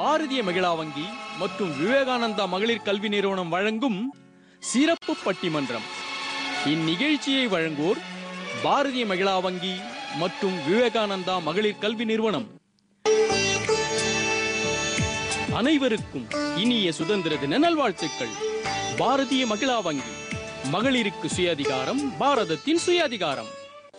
பாரதிய மகிழா வங்கி மற்றும் விவேகானந்தா மகளிர் கல்வி நிறுவனம் வழங்கும் சிறப்பு பட்டிமன்றம் இந்நிகழ்ச்சியை வழங்குவோர் பாரதிய மகிழா வங்கி மற்றும் விவேகானந்தா மகளிர் கல்வி நிறுவனம் அனைவருக்கும் இனிய சுதந்திர தின நல்வாழ்த்துக்கள் பாரதிய மகிழா வங்கி மகளிருக்கு சுயதிகாரம் பாரதத்தின் சுயதிகாரம்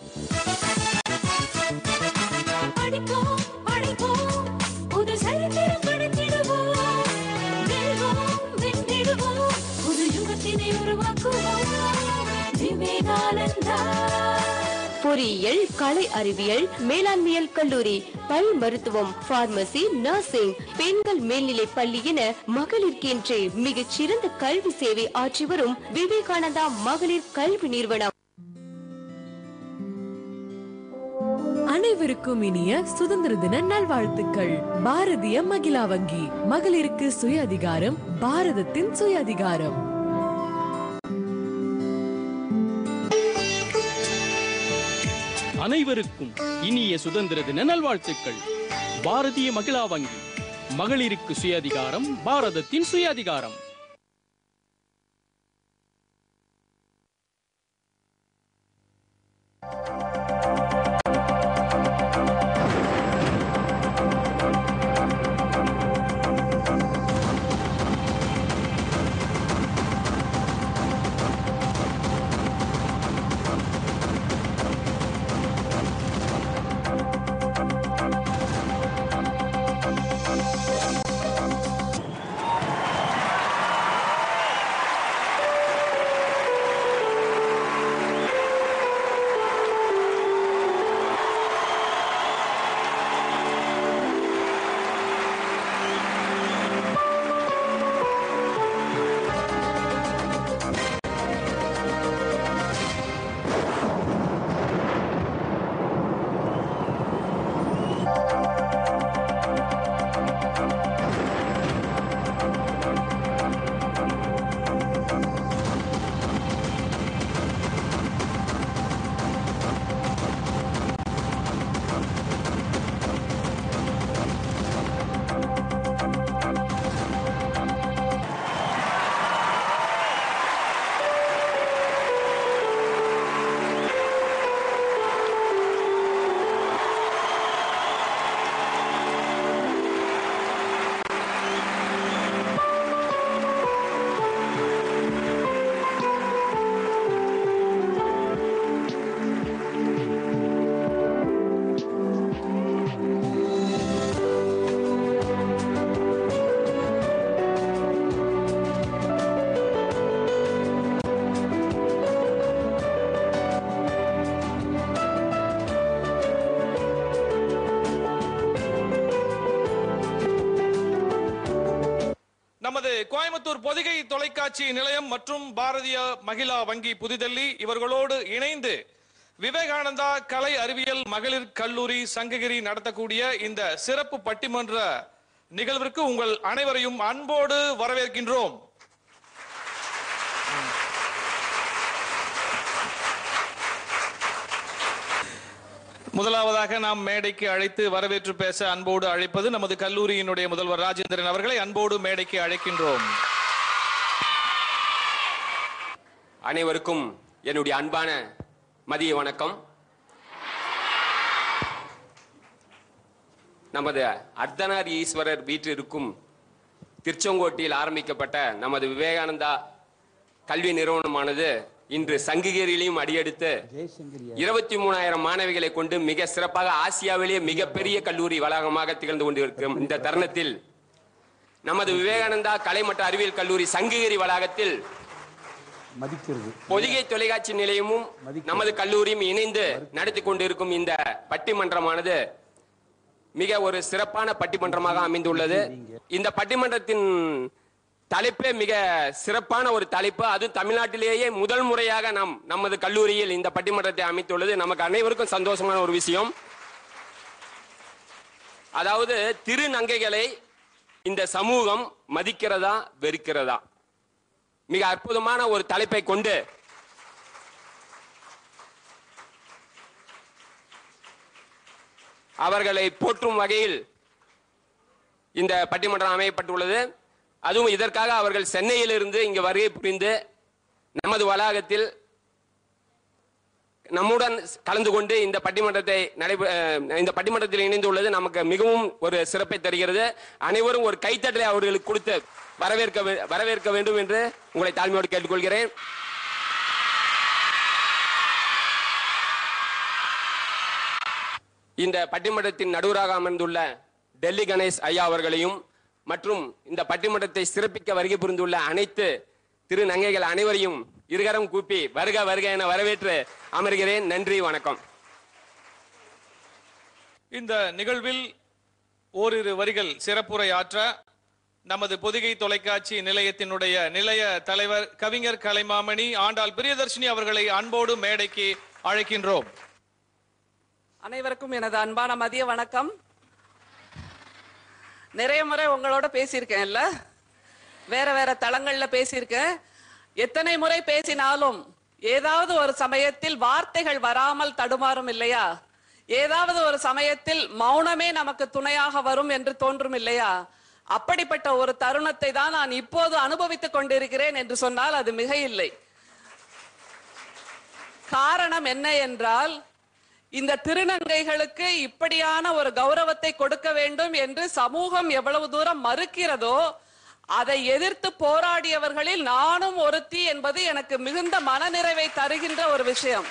படிப்போம் படிப்போம் புது சரித்திரம் படைத்திடுவோம் வெல்வோம் வென்றிடுவோம் புது யுகத்தினை உருவாக்குவோம் விவேகானந்தா பொறியியல் கலை அறிவியல் மேலாண்மையல் கல்லூரி பல் மருத்துவம் பார்மசி நர்சிங் பெண்கள் மேல்நிலை பள்ளி என மகளிருக்கென்றே மிகச் சிறந்த கல்வி சேவை ஆற்றி வரும் விவேகானந்தா மகளிர் கல்வி நிறுவனம் அனைவருக்கும் இனிய சுதந்திர தின நல்வாழ்த்துக்கள் பாரதிய மகிழா வங்கி மகளிருக்கு சுய அதிகாரம் பாரதத்தின் சுய அதிகாரம் அனைவருக்கும் இனிய சுதந்திர தின நல்வாழ்த்துக்கள் பாரதிய மகிழா வங்கி மகளிருக்கு சுயதிகாரம் பாரதத்தின் சுயதிகாரம் நமது கோயம்புத்தூர் பொதிகை தொலைக்காட்சி நிலையம் மற்றும் பாரதிய மகிழா வங்கி புதுடெல்லி இவர்களோடு இணைந்து விவேகானந்தா கலை அறிவியல் மகளிர் கல்லூரி சங்ககிரி நடத்தக்கூடிய இந்த சிறப்பு பட்டிமன்ற நிகழ்விற்கு உங்கள் அனைவரையும் அன்போடு வரவேற்கின்றோம் முதலாவதாக நாம் மேடைக்கு அழைத்து வரவேற்று பேச அன்போடு அழைப்பது நமது கல்லூரியினுடைய முதல்வர் ராஜேந்திரன் அவர்களை அன்போடு மேடைக்கு அழைக்கின்றோம் அனைவருக்கும் என்னுடைய அன்பான மதிய வணக்கம் நமது அர்த்தனார் ஈஸ்வரர் வீற்றிருக்கும் திருச்செங்கோட்டில் ஆரம்பிக்கப்பட்ட நமது விவேகானந்தா கல்வி நிறுவனமானது இன்று சங்ககிரியிலையும் அடியெடுத்து இருபத்தி மூணாயிரம் மாணவிகளை கொண்டு மிக சிறப்பாக ஆசியாவிலேயே மிகப்பெரிய கல்லூரி வளாகமாக திகழ்ந்து கொண்டிருக்கும் இந்த தருணத்தில் நமது விவேகானந்தா கலை மற்றும் அறிவியல் கல்லூரி சங்ககிரி வளாகத்தில் மதிக்கிறது பொதிகை தொலைக்காட்சி நிலையமும் நமது கல்லூரியும் இணைந்து நடத்தி கொண்டிருக்கும் இந்த பட்டிமன்றமானது மிக ஒரு சிறப்பான பட்டிமன்றமாக அமைந்துள்ளது இந்த பட்டிமன்றத்தின் தலைப்பே மிக சிறப்பான ஒரு தலைப்பு அதுவும் தமிழ்நாட்டிலேயே முதல் முறையாக நாம் நமது கல்லூரியில் இந்த பட்டிமன்றத்தை அமைத்துள்ளது நமக்கு அனைவருக்கும் சந்தோஷமான ஒரு விஷயம் அதாவது திருநங்கைகளை இந்த சமூகம் மதிக்கிறதா வெறுக்கிறதா மிக அற்புதமான ஒரு தலைப்பை கொண்டு அவர்களை போற்றும் வகையில் இந்த பட்டிமன்றம் அமையப்பட்டுள்ளது அதுவும் இதற்காக அவர்கள் சென்னையிலிருந்து இங்கு வருகை புரிந்து நமது வளாகத்தில் நம்முடன் கலந்து கொண்டு இந்த பட்டிமன்றத்தை நடைபெ அஹ், இந்த பட்டிமன்றத்தில் இணைந்துள்ளது நமக்கு மிகவும் ஒரு சிறப்பை தருகிறது அனைவரும் ஒரு கைத்தட்டலை அவர்களுக்கு கொடுத்து வரவேற்க வே- வரவேற்க வேண்டும் என்று உங்களை தாழ்மையோடு கேட்டுக்கொள்கிறேன் இந்த பட்டிமன்றத்தின் நடுவராக அமர்ந்துள்ள டெல்லி கணேஷ் ஐயா அவர்களையும் மற்றும் இந்த பட்டிமன்றத்தை சிறப்பிக்க வருகை புரிந்துள்ள அனைத்து திரு நங்கைகள் அனைவரையும் இருகரம் கூப்பி வருக வருக என வரவேற்று அமர்கிறேன் நன்றி வணக்கம் இந்த நிகழ்வில் ஓரிரு வரிகள் சிறப்புரை ஆற்ற நமது பொதிகை தொலைக்காட்சி நிலையத்தினுடைய நிலைய தலைவர் கவிஞர் கலைமாமணி ஆண்டாள் பிரியதர்ஷினி அவர்களை அன்போடு மேடைக்கு அழைக்கின்றோம் அனைவருக்கும் எனது அன்பான மதிய வணக்கம் நிறைய முறை உங்களோட பேசியிருக்கேன்ல வேற வேற தளங்கள்ல பேசியிருக்கேன் எத்தனை முறை பேசினாலும் ஏதாவது ஒரு சமயத்தில் வார்த்தைகள் வராமல் தடுமாறும் இல்லையா ஏதாவது ஒரு சமயத்தில் மௌனமே நமக்கு துணையாக வரும் என்று தோன்றும் இல்லையா அப்படிப்பட்ட ஒரு தருணத்தை தான் நான் இப்போது அனுபவித்துக் கொண்டிருக்கிறேன் என்று சொன்னால் அது மிக இல்லை காரணம் என்ன என்றால் இந்த திருநங்கைகளுக்கு இப்படியான ஒரு கௌரவத்தை கொடுக்க வேண்டும் என்று சமூகம் எவ்வளவு தூரம் மறுக்கிறதோ அதை எதிர்த்து போராடியவர்களில் நானும் ஒருத்தி என்பது எனக்கு மிகுந்த மனநிறைவை தருகின்ற ஒரு விஷயம்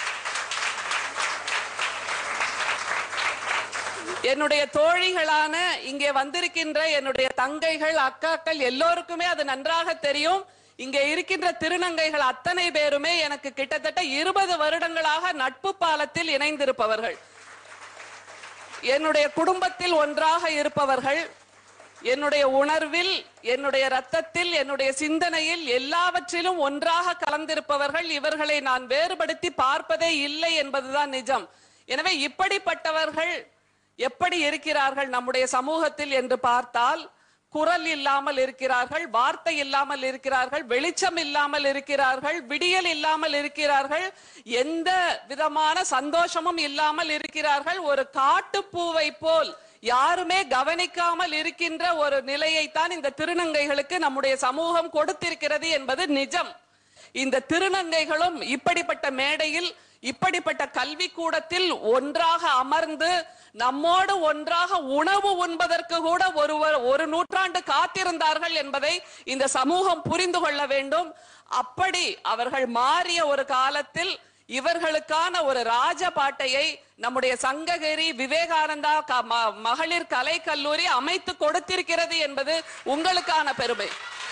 என்னுடைய தோழிகளான இங்கே வந்திருக்கின்ற என்னுடைய தங்கைகள் அக்காக்கள் எல்லோருக்குமே அது நன்றாக தெரியும் இங்கே இருக்கின்ற திருநங்கைகள் அத்தனை பேருமே எனக்கு கிட்டத்தட்ட இருபது வருடங்களாக நட்பு பாலத்தில் இணைந்திருப்பவர்கள் என்னுடைய குடும்பத்தில் ஒன்றாக இருப்பவர்கள் என்னுடைய உணர்வில் என்னுடைய ரத்தத்தில் என்னுடைய சிந்தனையில் எல்லாவற்றிலும் ஒன்றாக கலந்திருப்பவர்கள் இவர்களை நான் வேறுபடுத்தி பார்ப்பதே இல்லை என்பதுதான் நிஜம் எனவே இப்படிப்பட்டவர்கள் எப்படி இருக்கிறார்கள் நம்முடைய சமூகத்தில் என்று பார்த்தால் குரல் இல்லாமல் இருக்கிறார்கள் வார்த்தை இல்லாமல் இருக்கிறார்கள் வெளிச்சம் இல்லாமல் இருக்கிறார்கள் விடியல் இல்லாமல் இருக்கிறார்கள் எந்த விதமான சந்தோஷமும் இல்லாமல் இருக்கிறார்கள் ஒரு காட்டுப்பூவை போல் யாருமே கவனிக்காமல் இருக்கின்ற ஒரு நிலையைத்தான் இந்த திருநங்கைகளுக்கு நம்முடைய சமூகம் கொடுத்திருக்கிறது என்பது நிஜம் இந்த திருநங்கைகளும் இப்படிப்பட்ட மேடையில் இப்படிப்பட்ட கல்வி கூடத்தில் ஒன்றாக அமர்ந்து நம்மோடு ஒன்றாக உணவு உண்பதற்கு கூட ஒருவர் ஒரு நூற்றாண்டு காத்திருந்தார்கள் என்பதை இந்த சமூகம் புரிந்து கொள்ள வேண்டும் அப்படி அவர்கள் மாறிய ஒரு காலத்தில் இவர்களுக்கான ஒரு ராஜபாட்டையை நம்முடைய சங்ககிரி விவேகானந்தா க- ம- மகளிர் கலை கல்லூரி அமைத்து கொடுத்திருக்கிறது என்பது உங்களுக்கான பெருமை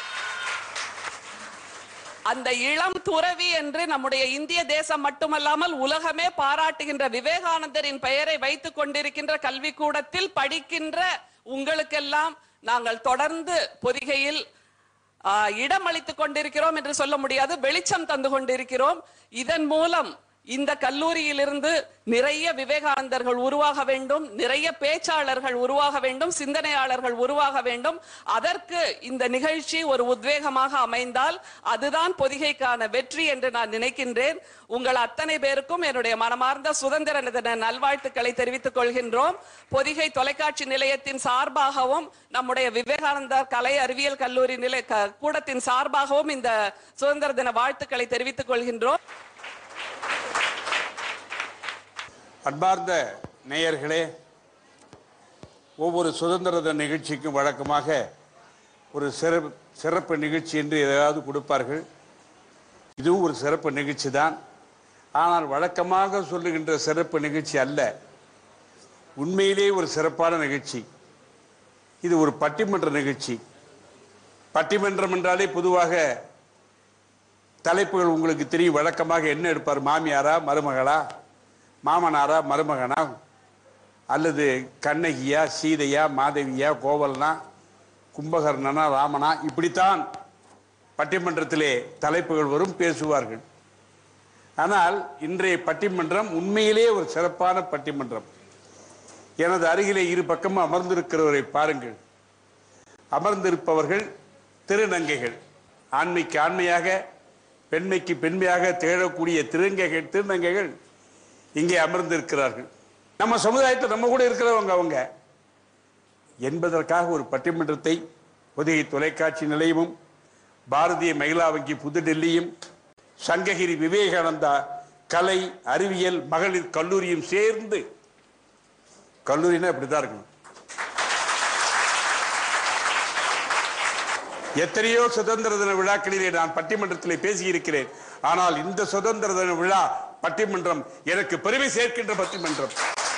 அந்த இளம் துறவி என்று நம்முடைய இந்திய தேசம் மட்டுமல்லாமல் உலகமே பாராட்டுகின்ற விவேகானந்தரின் பெயரை வைத்துக் கொண்டிருக்கின்ற கல்விக்கூடத்தில் படிக்கின்ற உங்களுக்கெல்லாம் நாங்கள் தொடர்ந்து பொதிகையில் ஆ, இடம் அளித்துக் கொண்டிருக்கிறோம் என்று சொல்ல முடியாது வெளிச்சம் தந்து கொண்டிருக்கிறோம் இதன் மூலம் இந்த கல்லூரியிலிருந்து நிறைய விவேகானந்தர்கள் உருவாக வேண்டும் நிறைய பேச்சாளர்கள் உருவாக வேண்டும் சிந்தனையாளர்கள் உருவாக வேண்டும் அதற்கு இந்த நிகழ்ச்சி ஒரு உத்வேகமாக அமைந்தால் அதுதான் பொதிகைக்கான வெற்றி என்று நான் நினைக்கின்றேன் உங்கள் அத்தனை பேருக்கும் என்னுடைய மனமார்ந்த சுதந்திர தின நல்வாழ்த்துக்களை தெரிவித்துக் கொள்கின்றோம் பொதிகை தொலைக்காட்சி நிலையத்தின் சார்பாகவும் நம்முடைய விவேகானந்தர் கலை அறிவியல் கல்லூரி நிலை க- கூடத்தின் சார்பாகவும் இந்த சுதந்திர தின வாழ்த்துக்களை தெரிவித்துக் கொள்கின்றோம் அன்பார்ந்த நேயர்களே ஒவ்வொரு சுதந்திர தின நிகழ்ச்சிக்கும் வழக்கமாக ஒரு சிறப்பு சிறப்பு நிகழ்ச்சி என்று எதையாவது கொடுப்பார்கள் இதுவும் ஒரு சிறப்பு நிகழ்ச்சி தான் ஆனால் வழக்கமாக சொல்லுகின்ற சிறப்பு நிகழ்ச்சி அல்ல உண்மையிலேயே ஒரு சிறப்பான நிகழ்ச்சி இது ஒரு பட்டிமன்ற நிகழ்ச்சி பட்டிமன்றம் என்றாலே பொதுவாக தலைப்புகள் உங்களுக்கு தெரியும் வழக்கமாக என்ன எடுப்பார் மாமியாரா மருமகளா மாமனாரா மருமகனா அல்லது கண்ணகியா சீதையா மாதவியா கோவலனா கும்பகர்ணனா ராமனா இப்படித்தான் பட்டிமன்றத்திலே தலைப்புகள் வரும் பேசுவார்கள் ஆனால் இன்றைய பட்டிமன்றம் உண்மையிலேயே ஒரு சிறப்பான பட்டிமன்றம் எனது அருகிலே இரு பக்கமும் அமர்ந்திருக்கிறவரை பாருங்கள் அமர்ந்திருப்பவர்கள் திருநங்கைகள் ஆண்மைக்கு ஆண்மையாக பெண்மைக்கு பெண்மையாக திகழக்கூடிய திருநங்கைகள் திருநங்கைகள் இங்கே அமர்ந்திருக்கிறார்கள் நம்ம சமுதாயத்தில் நம்ம கூட இருக்கிறவங்க அவங்க என்பதற்காக ஒரு பட்டிமன்றத்தை பொதிகை தொலைக்காட்சி நிலையமும் பாரதிய மகிழா வங்கி புதுடெல்லியும் சங்ககிரி விவேகானந்தா கலை அறிவியல் மகளிர் கல்லூரியும் சேர்ந்து கல்லூரினா இப்படிதான் இருக்கணும் எத்தனையோ சுதந்திர தின விழாக்களிலே நான் பட்டிமன்றத்திலே பேசியிருக்கிறேன் ஆனால் இந்த சுதந்திர தின விழா பட்டிமன்றம் எனக்கு பெருமை சேர்க்கின்ற பட்டிமன்றம்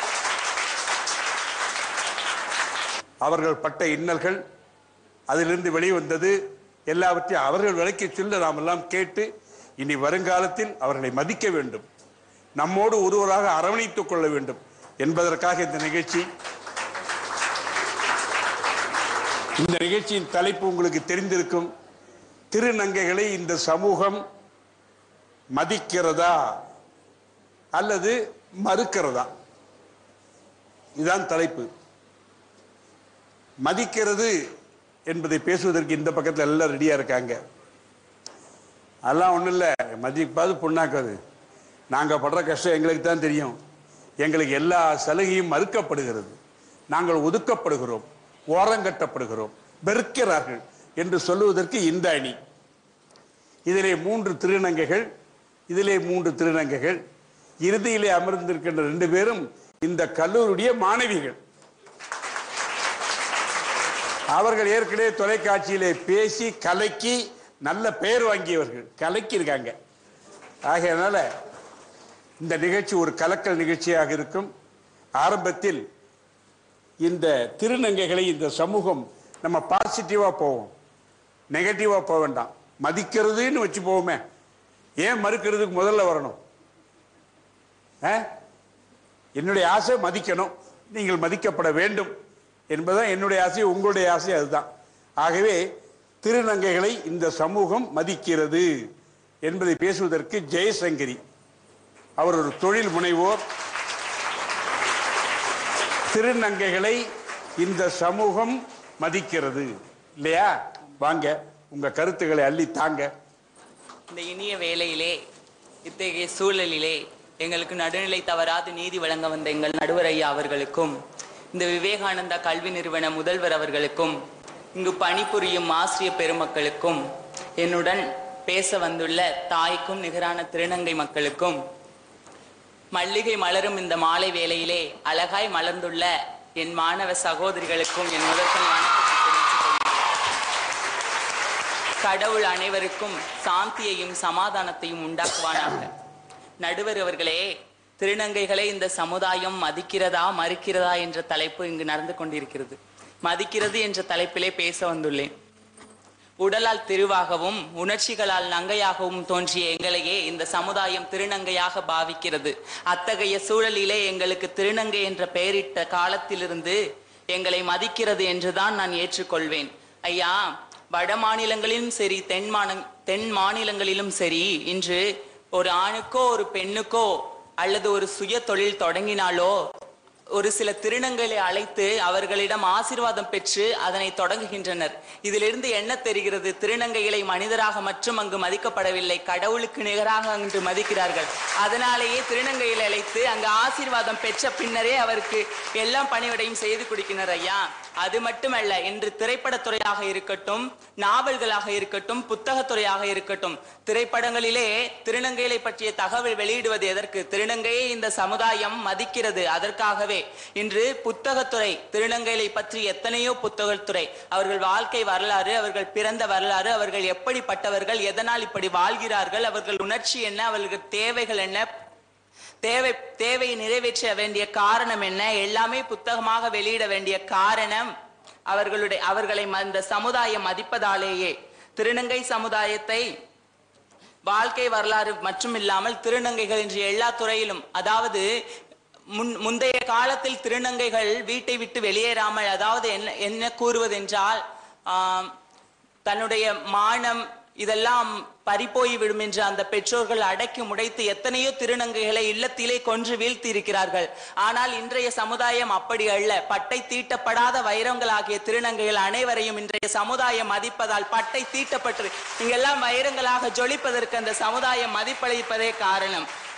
அவர்கள் பட்ட இன்னல்கள் அதிலிருந்து வெளிவந்தது எல்லாவற்றையும் அவர்கள் விளக்கி சொல்ல நாம் எல்லாம் கேட்டு இனி வருங்காலத்தில் அவர்களை மதிக்க வேண்டும் நம்மோடு ஒருவராக அரவணைத்துக் கொள்ள வேண்டும் என்பதற்காக இந்த நிகழ்ச்சி இந்த நிகழ்ச்சியின் தலைப்பு உங்களுக்கு தெரிந்திருக்கும் திருநங்கைகளை இந்த சமூகம் மதிக்கிறதா அல்லது மறுக்கிறதா இதுதான் தலைப்பு மதிக்கிறது என்பதை பேசுவதற்கு இந்த பக்கத்தில் எல்லாம் ரெடியா இருக்காங்க அதெல்லாம் ஒன்றும் இல்லை மதிப்பாது பொண்ணாக்காது நாங்கள் படுற கஷ்டம் எங்களுக்கு தான் தெரியும் எங்களுக்கு எல்லா சலுகையும் மறுக்கப்படுகிறது நாங்கள் ஒதுக்கப்படுகிறோம் ஓரங்கட்டப்படுகிறோம் வெறுக்கிறார்கள் என்று சொல்லுவதற்கு இந்த அணி இதிலே மூன்று திருநங்கைகள் இதிலே மூன்று திருநங்கைகள் இறுதியிலே அமர்ந்திருக்கின்ற ரெண்டு பேரும் இந்த கல்லூரியுடைய மாணவிகள் அவர்கள் ஏற்கனவே தொலைக்காட்சியிலே பேசி கலக்கி நல்ல பெயர் வாங்கியவர்கள் கலக்கி இருக்காங்க ஆகையனால இந்த நிகழ்ச்சி ஒரு கலக்கல் நிகழ்ச்சியாக இருக்கும் ஆரம்பத்தில் இந்த திருநங்கைகளை இந்த சமூகம் நம்ம பாசிட்டிவா போவோம் நெகட்டிவா போக வேண்டாம் மதிக்கிறதுன்னு வச்சு போவோமே ஏன் மறுக்கிறதுக்கு முதல்ல வரணும் ஆ? என்னுடைய ஆசை மதிக்கணும் நீங்கள் மதிக்கப்பட வேண்டும் என்பதுதான் என்னுடைய ஆசை உங்களுடைய ஆசை அதுதான் ஆகவே திருநங்கைகளை இந்த சமூகம் மதிக்கிறது என்பதை பேசுவதற்கு ஜெயசங்கரி அவர் ஒரு தொழில் முனைவோர் திருநங்கைகளை இந்த சமூகம் மதிக்கிறது இல்லையா வாங்க உங்க கருத்துக்களை அள்ளி தாங்க இந்த இனிய வேளையிலே இத்தகைய சூழலிலே எங்களுக்கு நடுநிலை தவறாது நீதி வழங்க வந்த எங்கள் நடுவர் ஐயா அவர்களுக்கும் இந்த விவேகானந்தா கல்வி நிறுவன முதல்வர் அவர்களுக்கும் இங்கு பணிபுரியும் ஆசிரிய பெருமக்களுக்கும் என்னுடன் பேச வந்துள்ள தாய்க்கும் நிகரான திருநங்கை மக்களுக்கும் மல்லிகை மலரும் இந்த மாலை வேளையிலே அழகாய் மலர்ந்துள்ள என் மாணவ சகோதரிகளுக்கும் என் முதற்கண் வணக்கத்தை தெரிவித்துக் கொள்கிறேன். கடவுள் அனைவருக்கும் சாந்தியையும் சமாதானத்தையும் உண்டாக்குவானாக நடுவர் அவர்களே திருநங்கைகளை இந்த சமுதாயம் மதிக்கிறதா மறுக்கிறதா என்ற தலைப்பு இங்கு நடந்து கொண்டிருக்கிறது மதிக்கிறது என்ற தலைப்பிலே பேச வந்துள்ளேன் உடலால் திருவாகவும் உணர்ச்சிகளால் நங்கையாகவும் தோன்றிய எங்களையே இந்த சமுதாயம் திருநங்கையாக பாவிக்கிறது அத்தகைய சூழலிலே எங்களுக்கு திருநங்கை என்ற பெயரிட்ட காலத்திலிருந்து எங்களை மதிக்கிறது என்றுதான் நான் ஏற்றுக்கொள்வேன் ஐயா வட மாநிலங்களிலும் சரி தென் மாநில தென் மாநிலங்களிலும் சரி இன்று ஒரு ஆணுக்கோ ஒரு பெண்ணுக்கோ அல்லது ஒரு சுய தொழில் தொடங்கினாலோ ஒரு சில திருநங்கைகளை அழைத்து அவர்களிடம் ஆசீர்வாதம் பெற்று அதனை தொடங்குகின்றனர் இதிலிருந்து என்ன தெரிகிறது திருநங்கைகளை மனிதராக மற்றும் அங்கு மதிக்கப்படவில்லை கடவுளுக்கு நிகராக அங்கு மதிக்கிறார்கள் அதனாலேயே திருநங்கைகளை அழைத்து அங்கு ஆசீர்வாதம் பெற்ற பின்னரே அவருக்கு எல்லாம் பணிவிடையும் செய்து கொடுக்கின்றனர் ஐயா அது மட்டுமல்ல இன்று திரைப்படத்துறையாக இருக்கட்டும் நாவல்களாக இருக்கட்டும் புத்தகத்துறையாக இருக்கட்டும் திரைப்படங்களிலே திருநங்கைகளை பற்றிய தகவல் வெளியிடுவது எதற்கு திருநங்கையை இந்த சமுதாயம் மதிக்கிறது அதற்காகவே இன்று புத்தகத்துறை திருநங்கைகளை பற்றி எத்தனையோ புத்தகத்துறை அவர்கள் வாழ்க்கை வரலாறு அவர்கள் பிறந்த வரலாறு அவர்கள் எப்படிப்பட்டவர்கள் எதனால் இப்படி வாழ்கிறார்கள் அவர்கள் உணர்ச்சி என்ன அவர்கள் தேவைகள் என்ன தேவை தேவையை நிறைவேற்ற வேண்டிய காரணம் என்ன எல்லாமே புத்தகமாக வெளியிட வேண்டிய காரணம் அவர்களுடைய அவர்களை ம- இந்த சமுதாயம் மதிப்பதாலேயே திருநங்கை சமுதாயத்தை வாழ்க்கை வரலாறு மற்றும் இல்லாமல் திருநங்கைகள் இன்று எல்லா துறையிலும் அதாவது முன் முந்தைய காலத்தில் திருநங்கைகள் வீட்டை விட்டு வெளியேறாமல் அதாவது என்ன என்ன கூறுவதென்றால் ஆம், தன்னுடைய மானம் இதெல்லாம் பறிப்போய் விடும் என்று அந்த பெற்றோர்கள் அடக்கி முடைத்து எத்தனையோ திருநங்கைகளை இல்லத்திலே கொன்று வீழ்த்தி இருக்கிறார்கள் ஆனால் இன்றைய சமுதாயம் அப்படி அல்ல பட்டை தீட்டப்படாத வைரங்களாகிய திருநங்கைகள் அனைவரையும் இன்றைய சமுதாயம் மதிப்பதால் பட்டை தீட்டப்பட்டு இங்கெல்லாம் வைரங்களாக ஜொலிப்பதற்கு அந்த சமுதாயம் மதிப்பளிப்பதே காரணம்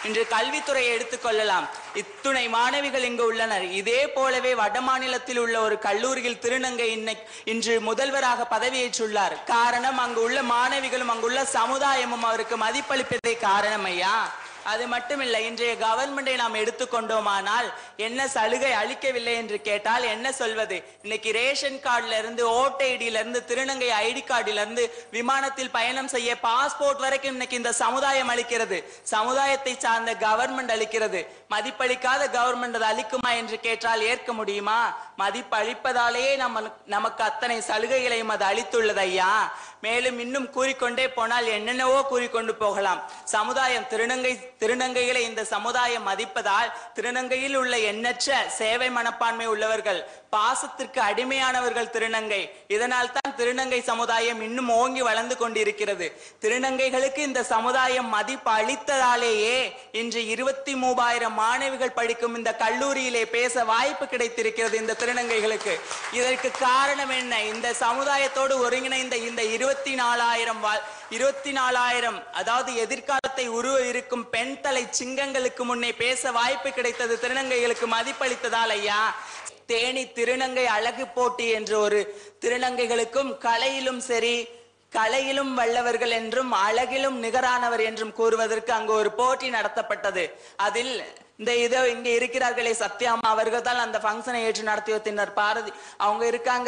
இன்று கல்வித்துறையை எடுத்துக்கொள்ளலாம் இத்துணை மாணவிகள் இங்கு உள்ளனர் இதே போலவே வட மாநிலத்தில் உள்ள ஒரு கல்லூரியில் திருநங்கை இன்னை இன்று முதல்வராக பதவியேற்றுள்ளார் காரணம் அங்கு உள்ள மாணவிகளும் அங்குள்ள சமுதாயமும் அவருக்கு மதிப்பளிப்பதே காரணம் ஐயா அது மட்டுமில்லை இன்றைய கவர்மெண்டை நாம் எடுத்துக்கொண்டோமானால் என்ன சலுகை அளிக்கவில்லை என்று கேட்டால் என்ன சொல்வது இன்னைக்கு ரேஷன் கார்டுல இருந்து ஓட்டை ஐடியில இருந்து திருநங்கை ஐடி கார்டில இருந்து விமானத்தில் பயணம் செய்ய பாஸ்போர்ட் வரைக்கும் இன்னைக்கு இந்த சமுதாயம் அளிக்கிறது சமுதாயத்தை சார்ந்த கவர்மெண்ட் அளிக்கிறது மதிப்பளிக்காத கவர்மெண்ட் அது அளிக்குமா என்று கேட்டால் ஏற்க முடியுமா மதிப்பளிப்பதாலேயே நம்ம நமக்கு அத்தனை சலுகைகளையும் அது அளித்துள்ளது ஐயா மேலும் இன்னும் கூறிக்கொண்டே போனால் என்னென்னவோ கூறிக்கொண்டு போகலாம் சமுதாயம் திருநங்கை திருநங்கைகளை இந்த சமுதாயம் மதிப்பதால் திருநங்கையில் உள்ள எண்ணற்ற சேவை மனப்பான்மை உள்ளவர்கள் பாசத்திற்கு அடிமையானவர்கள் திருநங்கை இதனால் தான் திருநங்கை சமுதாயம் இன்னும் ஓங்கி வளர்ந்து கொண்டிருக்கிறது திருநங்கைகளுக்கு இந்த சமுதாயம் மதிப்பு அளித்ததாலேயே இன்று இருபத்தி மூவாயிரம் மாணவிகள் படிக்கும் இந்த கல்லூரியிலே பேச வாய்ப்பு கிடைத்திருக்கிறது இந்த திருநங்கைகளுக்கு இதற்கு காரணம் என்ன இந்த சமுதாயத்தோடு ஒருங்கிணைந்த இந்த இருபத்தி நாலாயிரம் இருபத்தி நாலாயிரம் அதாவது எதிர்காலத்தை உருவ இருக்கும் பெண் தலை சிங்கங்களுக்கு முன்னே பேச வாய்ப்பு கிடைத்தது திருநங்கைகளுக்கு மதிப்பளித்ததால் ஐயா தேனி திருநங்கை அழகு போட்டி என்ற ஒரு திருநங்கைகளுக்கும் கலையிலும் சரி கலையிலும் வல்லவர்கள் என்றும் அழகிலும் நிகரானவர் என்றும் கூறுவதற்கு அங்கு ஒரு போட்டி நடத்தப்பட்டது அதில் இந்த இதோ இங்க இருக்கிறார்களே சத்யாமா அவர்கள் தான் அந்த ஃபங்க்ஷனை ஏற்று நடத்தி வைத்தினர் பாரதி அவங்க இருக்காங்க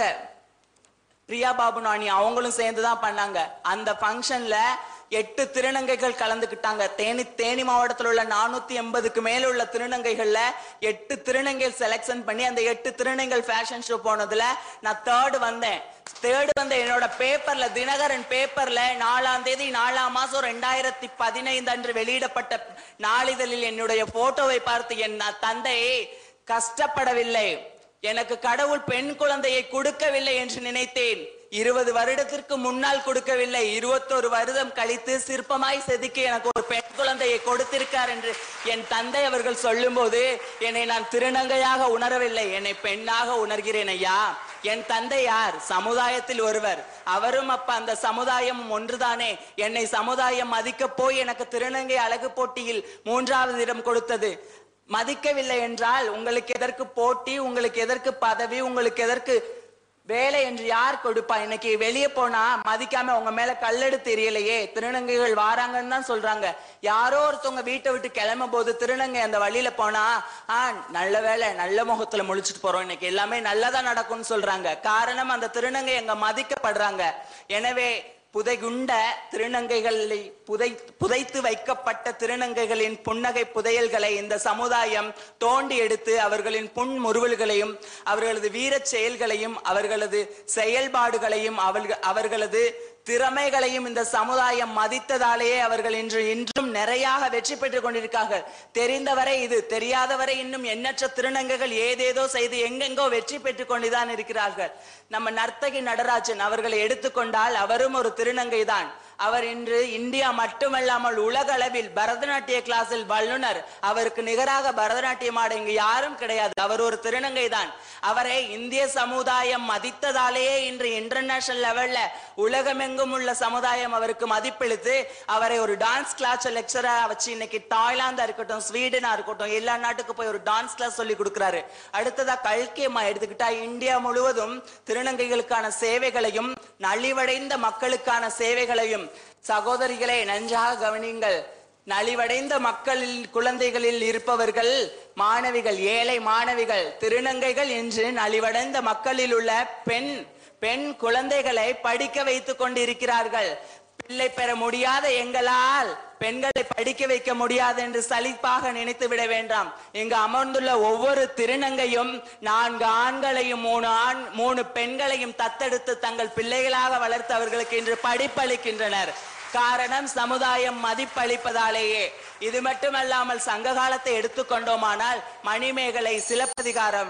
பிரியா பாபு நாணி அவங்களும் சேர்ந்து தான் பண்ணாங்க அந்த ஃபங்க்ஷன்ல எட்டு திருநங்கைகள் கலந்துக்கிட்டாங்க தேனி தேனி மாவட்டத்தில் உள்ள நானூத்தி எண்பதுக்கு மேல உள்ள திருநங்கைகள்ல எட்டு திருநங்கைகள் செலெக்ஷன் பண்ணி அந்த எட்டு திருநங்கைகள் ஃபேஷன் ஷோ போனதுல நான் தேர்டு வந்தேன் தேர்டு வந்த என்னோட பேப்பர்ல தினகரன் பேப்பர்ல நாலாம் தேதி நாலாம் மாசம் ரெண்டாயிரத்தி பதினைந்து அன்று வெளியிடப்பட்ட நாளிதழில் என்னுடைய போட்டோவை பார்த்து என் தந்தை கஷ்டப்படவில்லை எனக்கு கடவுள் பெண் குழந்தையை கொடுக்கவில்லை என்று நினைத்தேன் இருபது வருடத்திற்கு முன்னால் கொடுக்கவில்லை இருபத்தொரு வருடம் கழித்து சிற்பமாய் செதுக்கி எனக்கு ஒரு பெண் குழந்தையை கொடுத்திருக்கார் என்று என் தந்தை அவர்கள் சொல்லும்போது என்னை நான் திருநங்கையாக உணரவில்லை என்னை பெண்ணாக உணர்கிறேன் ஐயா என் தந்தை யார் சமுதாயத்தில் ஒருவர் அவரும் அப்ப அந்த சமுதாயம் ஒன்றுதானே என்னை சமுதாயம் மதிக்க போய் எனக்கு திருநங்கை அழகு போட்டியில் மூன்றாவது இடம் கொடுத்தது மதிக்கவில்லை என்றால் உங்களுக்கு எதற்கு போட்டி உங்களுக்கு எதற்கு பதவி உங்களுக்கு எதற்கு வேலை என்று யார் கொடுப்பா இன்னைக்கு வெளியே போனா மதிக்காம உங்க மேல கல்லெடுத்து தெரியலையே திருநங்கைகள் வாராங்கன்னு தான் சொல்றாங்க யாரோ ஒருத்தவங்க வீட்டை விட்டு கிளம்பும் போது திருநங்கை அந்த வழியில போனா ஆ நல்ல வேலை நல்ல முகத்துல முழிச்சிட்டு போறோம் இன்னைக்கு எல்லாமே நல்லதா நடக்கும்னு சொல்றாங்க காரணம் அந்த திருநங்கை அங்க மதிக்கப்படுறாங்க எனவே புதைகுண்ட திருநங்கைகளை புதை புதைத்து வைக்கப்பட்ட திருநங்கைகளின் புன்னகை புதையல்களை இந்த சமுதாயம் தோண்டி எடுத்து அவர்களின் புன் முறுவல்களையும் அவர்களது வீரச் செயல்களையும் அவர்களது செயல்பாடுகளையும் அவர்கள் அவர்களது திறமைகளையும் இந்த சமுதாயம் மதித்ததாலேயே அவர்கள் இன்று இன்றும் நிறையாக வெற்றி பெற்றுக் கொண்டிருக்கார்கள் தெரிந்தவரை இது தெரியாதவரை இன்னும் எண்ணற்ற திருநங்கைகள் ஏதேதோ செய்து எங்கெங்கோ வெற்றி பெற்றுக் கொண்டுதான் இருக்கிறார்கள் நம்ம நர்த்தகி நடராஜன் அவர்களை எடுத்துக்கொண்டால் அவரும் ஒரு திருநங்கை தான் அவர் இன்று இந்தியா மட்டுமல்லாமல் உலக அளவில் பரதநாட்டிய கிளாஸில் வல்லுனர் அவருக்கு நிகராக பரதநாட்டியம் ஆட இங்கு யாரும் கிடையாது அவர் ஒரு திருநங்கை தான் அவரை இந்திய சமுதாயம் மதித்ததாலேயே இன்று இன்டர்நேஷனல் லெவல்ல உலகமெங்கும் உள்ள சமுதாயம் அவருக்கு மதிப்பளித்து அவரை ஒரு டான்ஸ் கிளாஸ் லெக்சரா வச்சு இன்னைக்கு தாய்லாந்தா இருக்கட்டும் ஸ்வீடனா இருக்கட்டும் எல்லா நாட்டுக்கு போய் ஒரு டான்ஸ் கிளாஸ் சொல்லி கொடுக்கிறாரு அடுத்ததா கல்கி அம்மா எடுத்துக்கிட்டா இந்தியா முழுவதும் திருநங்கைகளுக்கான சேவைகளையும் நலிவடைந்த மக்களுக்கான சேவைகளையும் சகோதரிகளே நன்றாக கவனியுங்கள் நலிவடைந்த மக்களில் குழந்தைகளில் இருப்பவர்கள் மாணவிகள் ஏழை மாணவிகள் திருநங்கைகள் என்று நலிவடைந்த மக்களில் உள்ள பெண் பெண் குழந்தைகளை படிக்க வைத்துக் கொண்டிருக்கிறார்கள் பிள்ளை பெற முடியாத எங்களால் பெண்களை படிக்க வைக்க முடியாது என்று சலிப்பாக நினைத்து விட வேண்டாம் இங்கு அமர்ந்துள்ள ஒவ்வொரு திருநங்கையும் நான்கு ஆண்களையும் மூணு ஆண் மூணு பெண்களையும் தத்தெடுத்து தங்கள் பிள்ளைகளாக வளர்த்து அவர்களுக்கு இன்று படிப்பளிக்கின்றனர் காரணம் சமுதாயம் மதிப்பளிப்பதாலேயே இது மட்டுமல்லாமல் சங்க காலத்தை எடுத்துக்கொண்டோமானால் மணிமேகலை சிலப்பதிகாரம்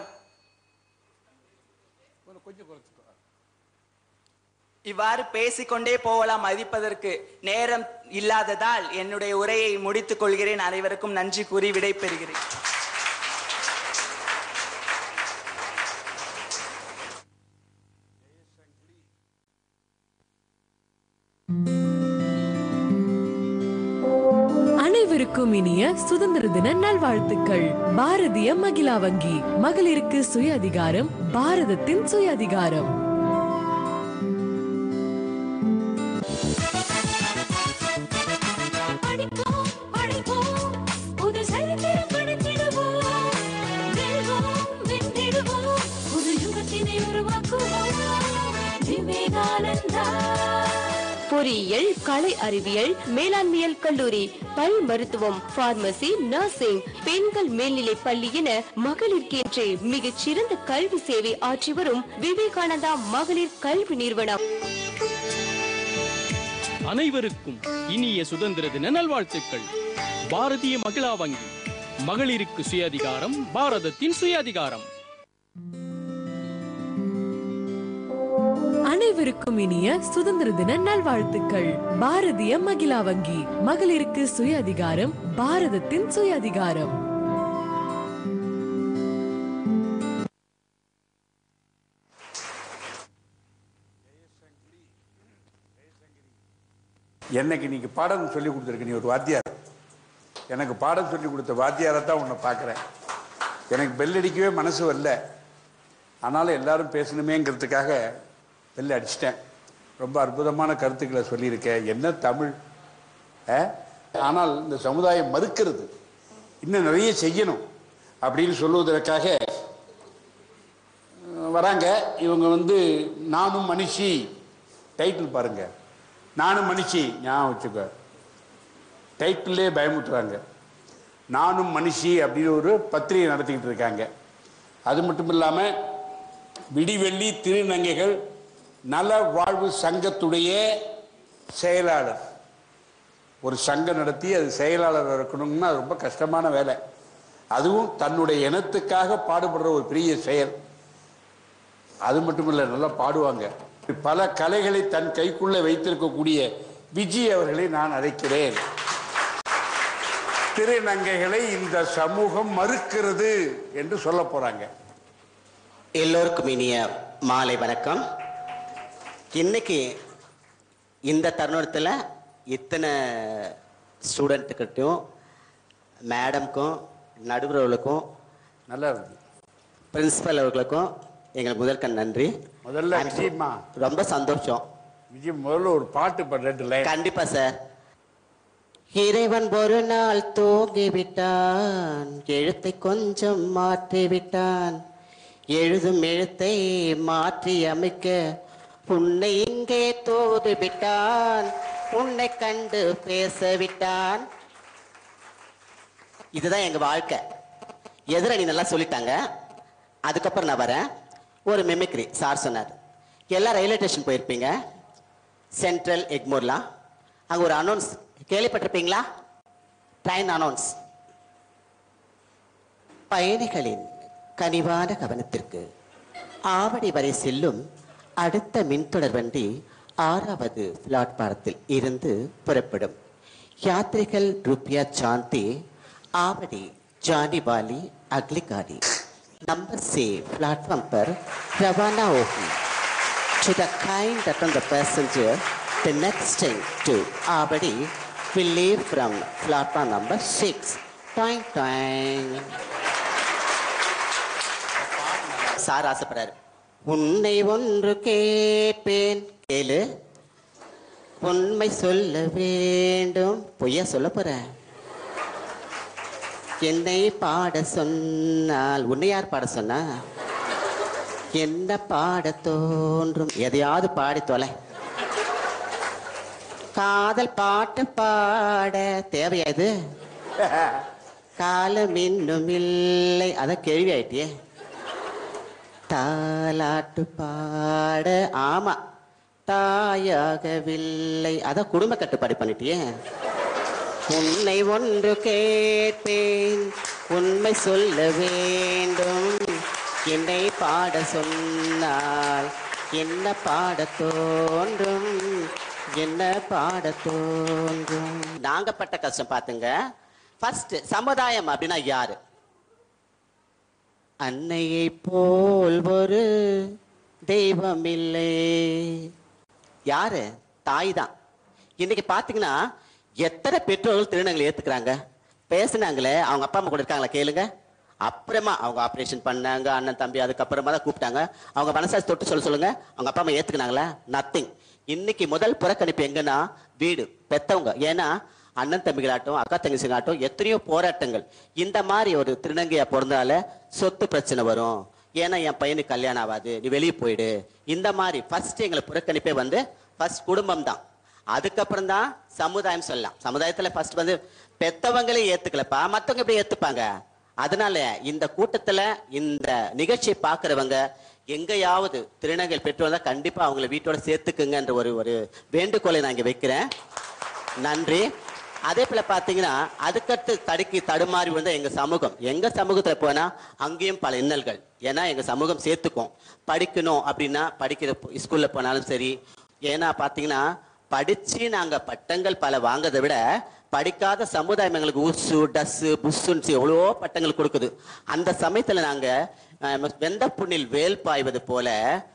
இவ்வாறு பேசிக்கொண்டே போகலாம் மதிப்பதற்கு நேரம் இல்லாததால் என்னுடைய உரையை முடித்துக் கொள்கிறேன் அனைவருக்கும் நன்றி கூறி விடைபெறுகிறேன் அனைவருக்கும் இனிய சுதந்திர தின நல்வாழ்த்துக்கள் பாரதிய மகிழா வங்கி மகளிருக்கு சுய அதிகாரம் பாரதத்தின் சுய அதிகாரம் படிப்போம் படிப்போம் புது சரித்திரம் படைத்திடுவோம் வெல்வோம் வென்றிடுவோம் புது யுகத்தினை உருவாக்குவோம் விவேகானந்தா பொறியியல் கலை அறிவியல் மேலாண்மையல் கல்லூரி பல் மருத்துவம் பார்மசி நர்சிங் பெண்கள் மேல்நிலை பள்ளி என மகளிருக்கென்றே மிகச் சிறந்த கல்வி சேவை ஆற்றி வரும் விவேகானந்தா மகளிர் கல்வி நிறுவனம் அனைவருக்கும் இனிய சுதந்திர தின நல்வாழ்த்துக்கள் பாரதிய மகிழா வங்கி மகளிருக்கு சுயாதிகாரம் பாரதத்தின் சுயாதிகாரம் அனைவருக்கும் இனிய சுதந்திர தின நல்வாழ்த்துக்கள் பாரதிய மகிழா வங்கி மகளிருக்கு சுய அதிகாரம் பாரதத்தின் சுய அதிகாரம் என்னைக்கு நீங்க பாடம் சொல்லி கொடுத்துருக்க நீ ஒரு வாத்தியார் எனக்கு பாடம் சொல்லி கொடுத்த வாத்தியாரை தான் உன்னை பார்க்குறேன் எனக்கு பெல் அடிக்கவே மனசு வரல ஆனாலும் எல்லாரும் பேசணுமேங்கிறதுக்காக பெல் அடிச்சிட்டேன் ரொம்ப அற்புதமான கருத்துக்களை சொல்லியிருக்கேன் என்ன தமிழ் ஆ? ஆனால் இந்த சமுதாயம் மறுக்கிறது இன்னும் நிறைய செய்யணும் அப்படின்னு சொல்லுவதற்காக அஹ், வராங்க இவங்க வந்து நானும் மனுஷி டைட்டில் பாருங்க நானும் மனுஷி ஞாபகம் வச்சுக்க டைட்டிலே பயமுத்துறாங்க நானும் மனுஷி அப்படின்னு ஒரு பத்திரிகை நடத்திக்கிட்டு இருக்காங்க அது மட்டும் இல்லாமல் விடிவெள்ளி திருநங்கைகள் நல வாழ்வு சங்கத்துடைய செயலாளர் ஒரு சங்கம் நடத்தி அது செயலாளர் இருக்கணும்னா அது ரொம்ப கஷ்டமான வேலை அதுவும் தன்னுடைய இனத்துக்காக பாடுபடுற ஒரு பெரிய செயல் அது மட்டும் இல்லை நல்லா பாடுவாங்க பல கலைகளை தன் கைக்குள்ள வைத்திருக்கக்கூடிய விஜய் அவர்களை நான் அழைக்கிறேன் திருநங்கைகளை இந்த சமூகம் மறுக்கிறது என்று சொல்ல போறாங்க எல்லோருக்கும் இனிய மாலை வணக்கம் இன்னைக்கு இந்த தருணத்தில் இத்தனை ஸ்டூடெண்ட்டுக்கிட்டையும் மேடம்க்கும் நடுவர்களுக்கும் நல்லா இருக்கு பிரின்சிபல் அவர்களுக்கும் எங்களுக்கு முதற்கண் நன்றி முதல்ல I'm so- விஜயம்மா ரொம்ப சந்தோஷம் விஜய் முதல்ல ஒரு பாட்டு பாடு ரெண்டு லைன் கண்டிப்பா சார் இறைவன் ஒரு நாள் தூங்கி விட்டான் எழுத்தை கொஞ்சம் மாற்றி விட்டான் எழுதும் எழுத்தை மாற்றி அமைக்க உன்னை இங்கே தோது விட்டான் உன்னை கண்டு பேச விட்டான் இதுதான் எங்க வாழ்க்கை எதிரணி நல்லா சொல்லிட்டாங்க அதுக்கப்புறம் நான் வரேன் ஒரு மிமிக்ரி சார் சொன்னார் எல்லாம் ரயில்வே ஸ்டேஷன் போயிருப்பீங்க சென்ட்ரல் எக்மோர்லா அங்க ஒரு அனௌன்ஸ் கேள்விப்பட்டிருப்பீங்களா ட்ரெயின் அனௌன்ஸ் பயணிகளின் கனிவான கவனத்திற்கு ஆவடி வரை செல்லும் அடுத்த மின்தொடர் வண்டி ஆறாவது பிளாட்பாரத்தில் இருந்து புறப்படும் யாத்ரிகள் ரூபியா சாந்தி ஆவடி जाने वाली अगली गाड़ी नंबर से प्लेटफॉर्म पर रवाना होगी To the kind that on the passenger, the next train to Abadi will leave from platform number 6. Toing, toing. Sir ஆசைப்படுறாரு உன்னை ஒன்று கேட்பேன் கேளு உண்மை சொல்ல வேண்டும் பொய்யா சொல்ல போற என்னை பாட சொன்னால் உன்னை யார் பாட சொன்னா என்ன பாட தோன்றும் எதையாவது பாடி தொலை காதல் பாட்டு பாட தேவையா இது காலம் இன்னும் இல்லை அதான் கேள்வி ஆயிட்டியே தாலாட்டு பாட ஆமா தாயாகவில்லை அதான் குடும்ப கட்டுப்பாடு பண்ணிட்டியே உன்னை ஒன்று கேட்பேன் உண்மை சொல்ல வேண்டும் என்னை பாட சொன்னால் என்ன பாட தோன்றும் என்ன பாட தோன்றும் நாங்க பட்ட கஷ்டம் பாத்துங்க ஃபர்ஸ்ட் சமுதாயம் அப்படின்னா யாரு அன்னையை போல் ஒரு தெய்வம் இல்லை யாரு தாய் தான் இன்னைக்கு பாத்தீங்கன்னா எத்தனை பெற்றோர்கள் திருநங்களை ஏத்துக்கிறாங்க பேசுனாங்களே அவங்க அப்பா அம்மா கூட இருக்காங்களா கேளுங்க அப்புறமா அவங்க ஆபரேஷன் பண்ணாங்க அண்ணன் தம்பி அதுக்கப்புறமா தான் கூப்பிட்டாங்க அவங்க மனசாட்சி தொட்டு சொல்ல சொல்லுங்க அவங்க அப்பா அம்மா ஏத்துக்கினாங்களா நத்திங் இன்னைக்கு முதல் புறக்கணிப்பு எங்கன்னா வீடு பெத்தவங்க ஏன்னா அண்ணன் தம்பிகளாட்டும் அக்கா தங்கச்சிகளாட்டும் எத்தனையோ போராட்டங்கள் இந்த மாதிரி ஒரு திருநங்கையா பிறந்தால சொத்து பிரச்சனை வரும் ஏன்னா என் பையனுக்கு கல்யாணம் ஆகாது நீ வெளியே போயிடு இந்த மாதிரி ஃபர்ஸ்ட் எங்களை புறக்கணிப்பே வந்து ஃபர்ஸ்ட் குடும்பம் தான் அதுக்கப்புறம் தான் சமுதாயம் சொல்லலாம் சமுதாயத்துல ஃபர்ஸ்ட் வந்து பெத்தவங்களே ஏத்துக்கலப்பா மத்தவங்க எப்படி ஏத்துப்பாங்க அதனால இந்த கூட்டத்துல இந்த நிகழ்ச்சியை பாக்குறவங்க எங்கேயாவது திருநங்கை பெற்றோர் தான் கண்டிப்பா அவங்கள வீட்டோட சேர்த்துக்குங்கன்ற ஒரு ஒரு வேண்டுகோளை நான் இங்க வைக்கிறேன் நன்றி அதே போல பாத்தீங்கன்னா அதுக்கடுத்து தடுக்கி தடுமாறி வந்த எங்க சமூகம் எங்க சமூகத்துல போனா அங்கேயும் பல இன்னல்கள் ஏன்னா எங்க சமூகம் சேர்த்துக்கும் படிக்கணும் அப்படின்னா படிக்கிற ஸ்கூல்ல போனாலும் சரி ஏன்னா பாத்தீங்கன்னா படிச்சு நாங்க பட்டங்கள் பல வாங்கதை விட படிக்காத சமுதாயம் எங்களுக்கு உசு டஸ்ஸு புஸ்ஸுன்னு எவ்வளவோ பட்டங்கள் கொடுக்குது அந்த சமயத்துல நாங்க அஹ், வெந்த புண்ணில் வேல் பாய்வது போல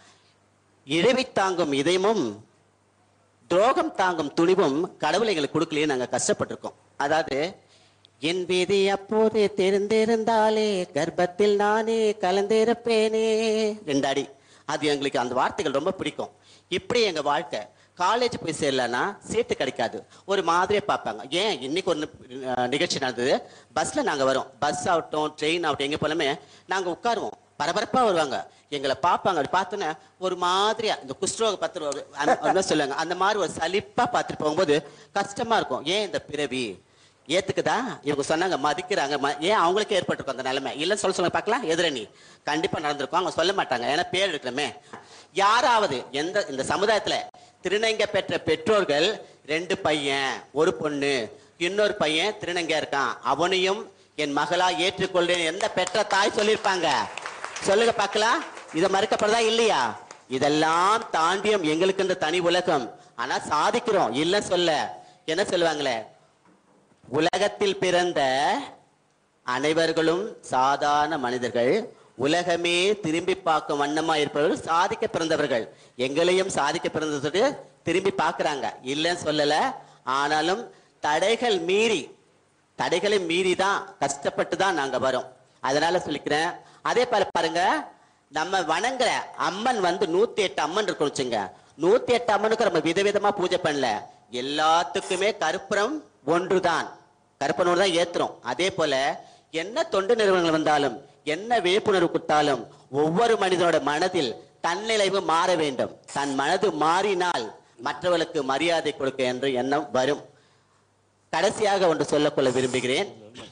இழவி தாங்கும் இதயமும் துரோகம் தாங்கும் துணிவும் கடவுள் எங்களுக்கு கொடுக்கலையே நாங்க கஷ்டப்பட்டிருக்கோம் அதாவது என் விதி அப்போதே தெரிந்திருந்தாலே கர்ப்பத்தில் நானே கலந்திருப்பேனே ரெண்டாடி அது எங்களுக்கு அந்த வார்த்தைகள் ரொம்ப பிடிக்கும் இப்படி எங்க வாழ்க்கை காலேஜ் போய் சேரலன்னா சீட்டு கிடைக்காது ஒரு மாதிரியே பார்ப்பாங்க ஏன் இன்னைக்கு ஒரு அஹ், நிகழ்ச்சி நடந்தது பஸ்ல நாங்க வரோம் பஸ் ஆகட்டும் ட்ரெயின் ஆகட்டும் எங்க போலுமே நாங்க உட்காருவோம் பரபரப்பா வருவாங்க எங்களை பார்ப்பாங்க அப்படி பார்த்தோன்னே ஒரு மாதிரியா இந்த குஷ்டரோக பத்திரம் சொல்லுவாங்க அந்த மாதிரி ஒரு சலிப்பா பார்த்துட்டு போகும்போது கஷ்டமா இருக்கும் ஏன் இந்த பிறவி ஏத்துக்குதா இவங்க சொன்னாங்க மதிக்கிறாங்க ம- ஏன் அவங்களுக்கே ஏற்பட்டிருக்கும் அந்த நிலைமை இல்லைன்னு சொல்ல சொல்லுங்க பார்க்கலாம் எதிரணி கண்டிப்பா நடந்திருக்கும் அவங்க சொல்ல மாட்டாங்க ஏன்னா பேர் இருக்கிறமே யாராவது எந்த இந்த சமுதாயத்துல திருநங்கை பெற்ற பெற்றோர்கள் ரெண்டு பையன் ஒரு பொண்ணு இன்னொரு பையன் திருநங்கையா இருக்கான் அவனையும் என் மகளா ஏற்றுக்கொள்றேன் எந்த பெற்ற தாய் சொல்லியிருப்பாங்க சொல்லுங்க பார்க்கலாம் இதை மறுக்கப்படுதா இல்லையா இதெல்லாம் தாண்டியும் எங்களுக்கு இந்த தனி உலகம் ஆனா சாதிக்கிறோம் இல்ல சொல்ல என்ன சொல்லுவாங்களே உலகத்தில் பிறந்த அனைவர்களும் சாதாரண மனிதர்கள் உலகமே திரும்பி பார்க்கும் வண்ணமா இருப்பவர்கள் சாதிக்க பிறந்தவர்கள் எங்களையும் சாதிக்க பிறந்தது திரும்பி பார்க்கறாங்க இல்லைன்னு சொல்லல ஆனாலும் தடைகள் மீறி தடைகளை மீறி தான் கஷ்டப்பட்டு தான் நாங்க வரோம் அதனால சொல்லிக்கிறேன் அதே போல பாருங்க நம்ம வணங்குற அம்மன் வந்து நூத்தி எட்டு அம்மன் இருக்கும் வச்சுங்க நூத்தி எட்டு அம்மனுக்கு நம்ம விதவிதமா பூஜை பண்ணல எல்லாத்துக்குமே கருப்புரம் ஒன்றுதான் கருப்பனோடு தான் ஏத்துறோம் அதே போல என்ன தொண்டு நிறுவனங்கள் வந்தாலும் என்ன விழிப்புணர்வு கொடுத்தாலும் ஒவ்வொரு மனிதனோட மனதில் தன்னிலைவு மாற வேண்டும் தன் மனது மாறினால் மற்றவர்களுக்கு மரியாதை கொடுக்க என்ற எண்ணம் வரும் கடைசியாக ஒன்று சொல்லக்கொள்ள விரும்புகிறேன்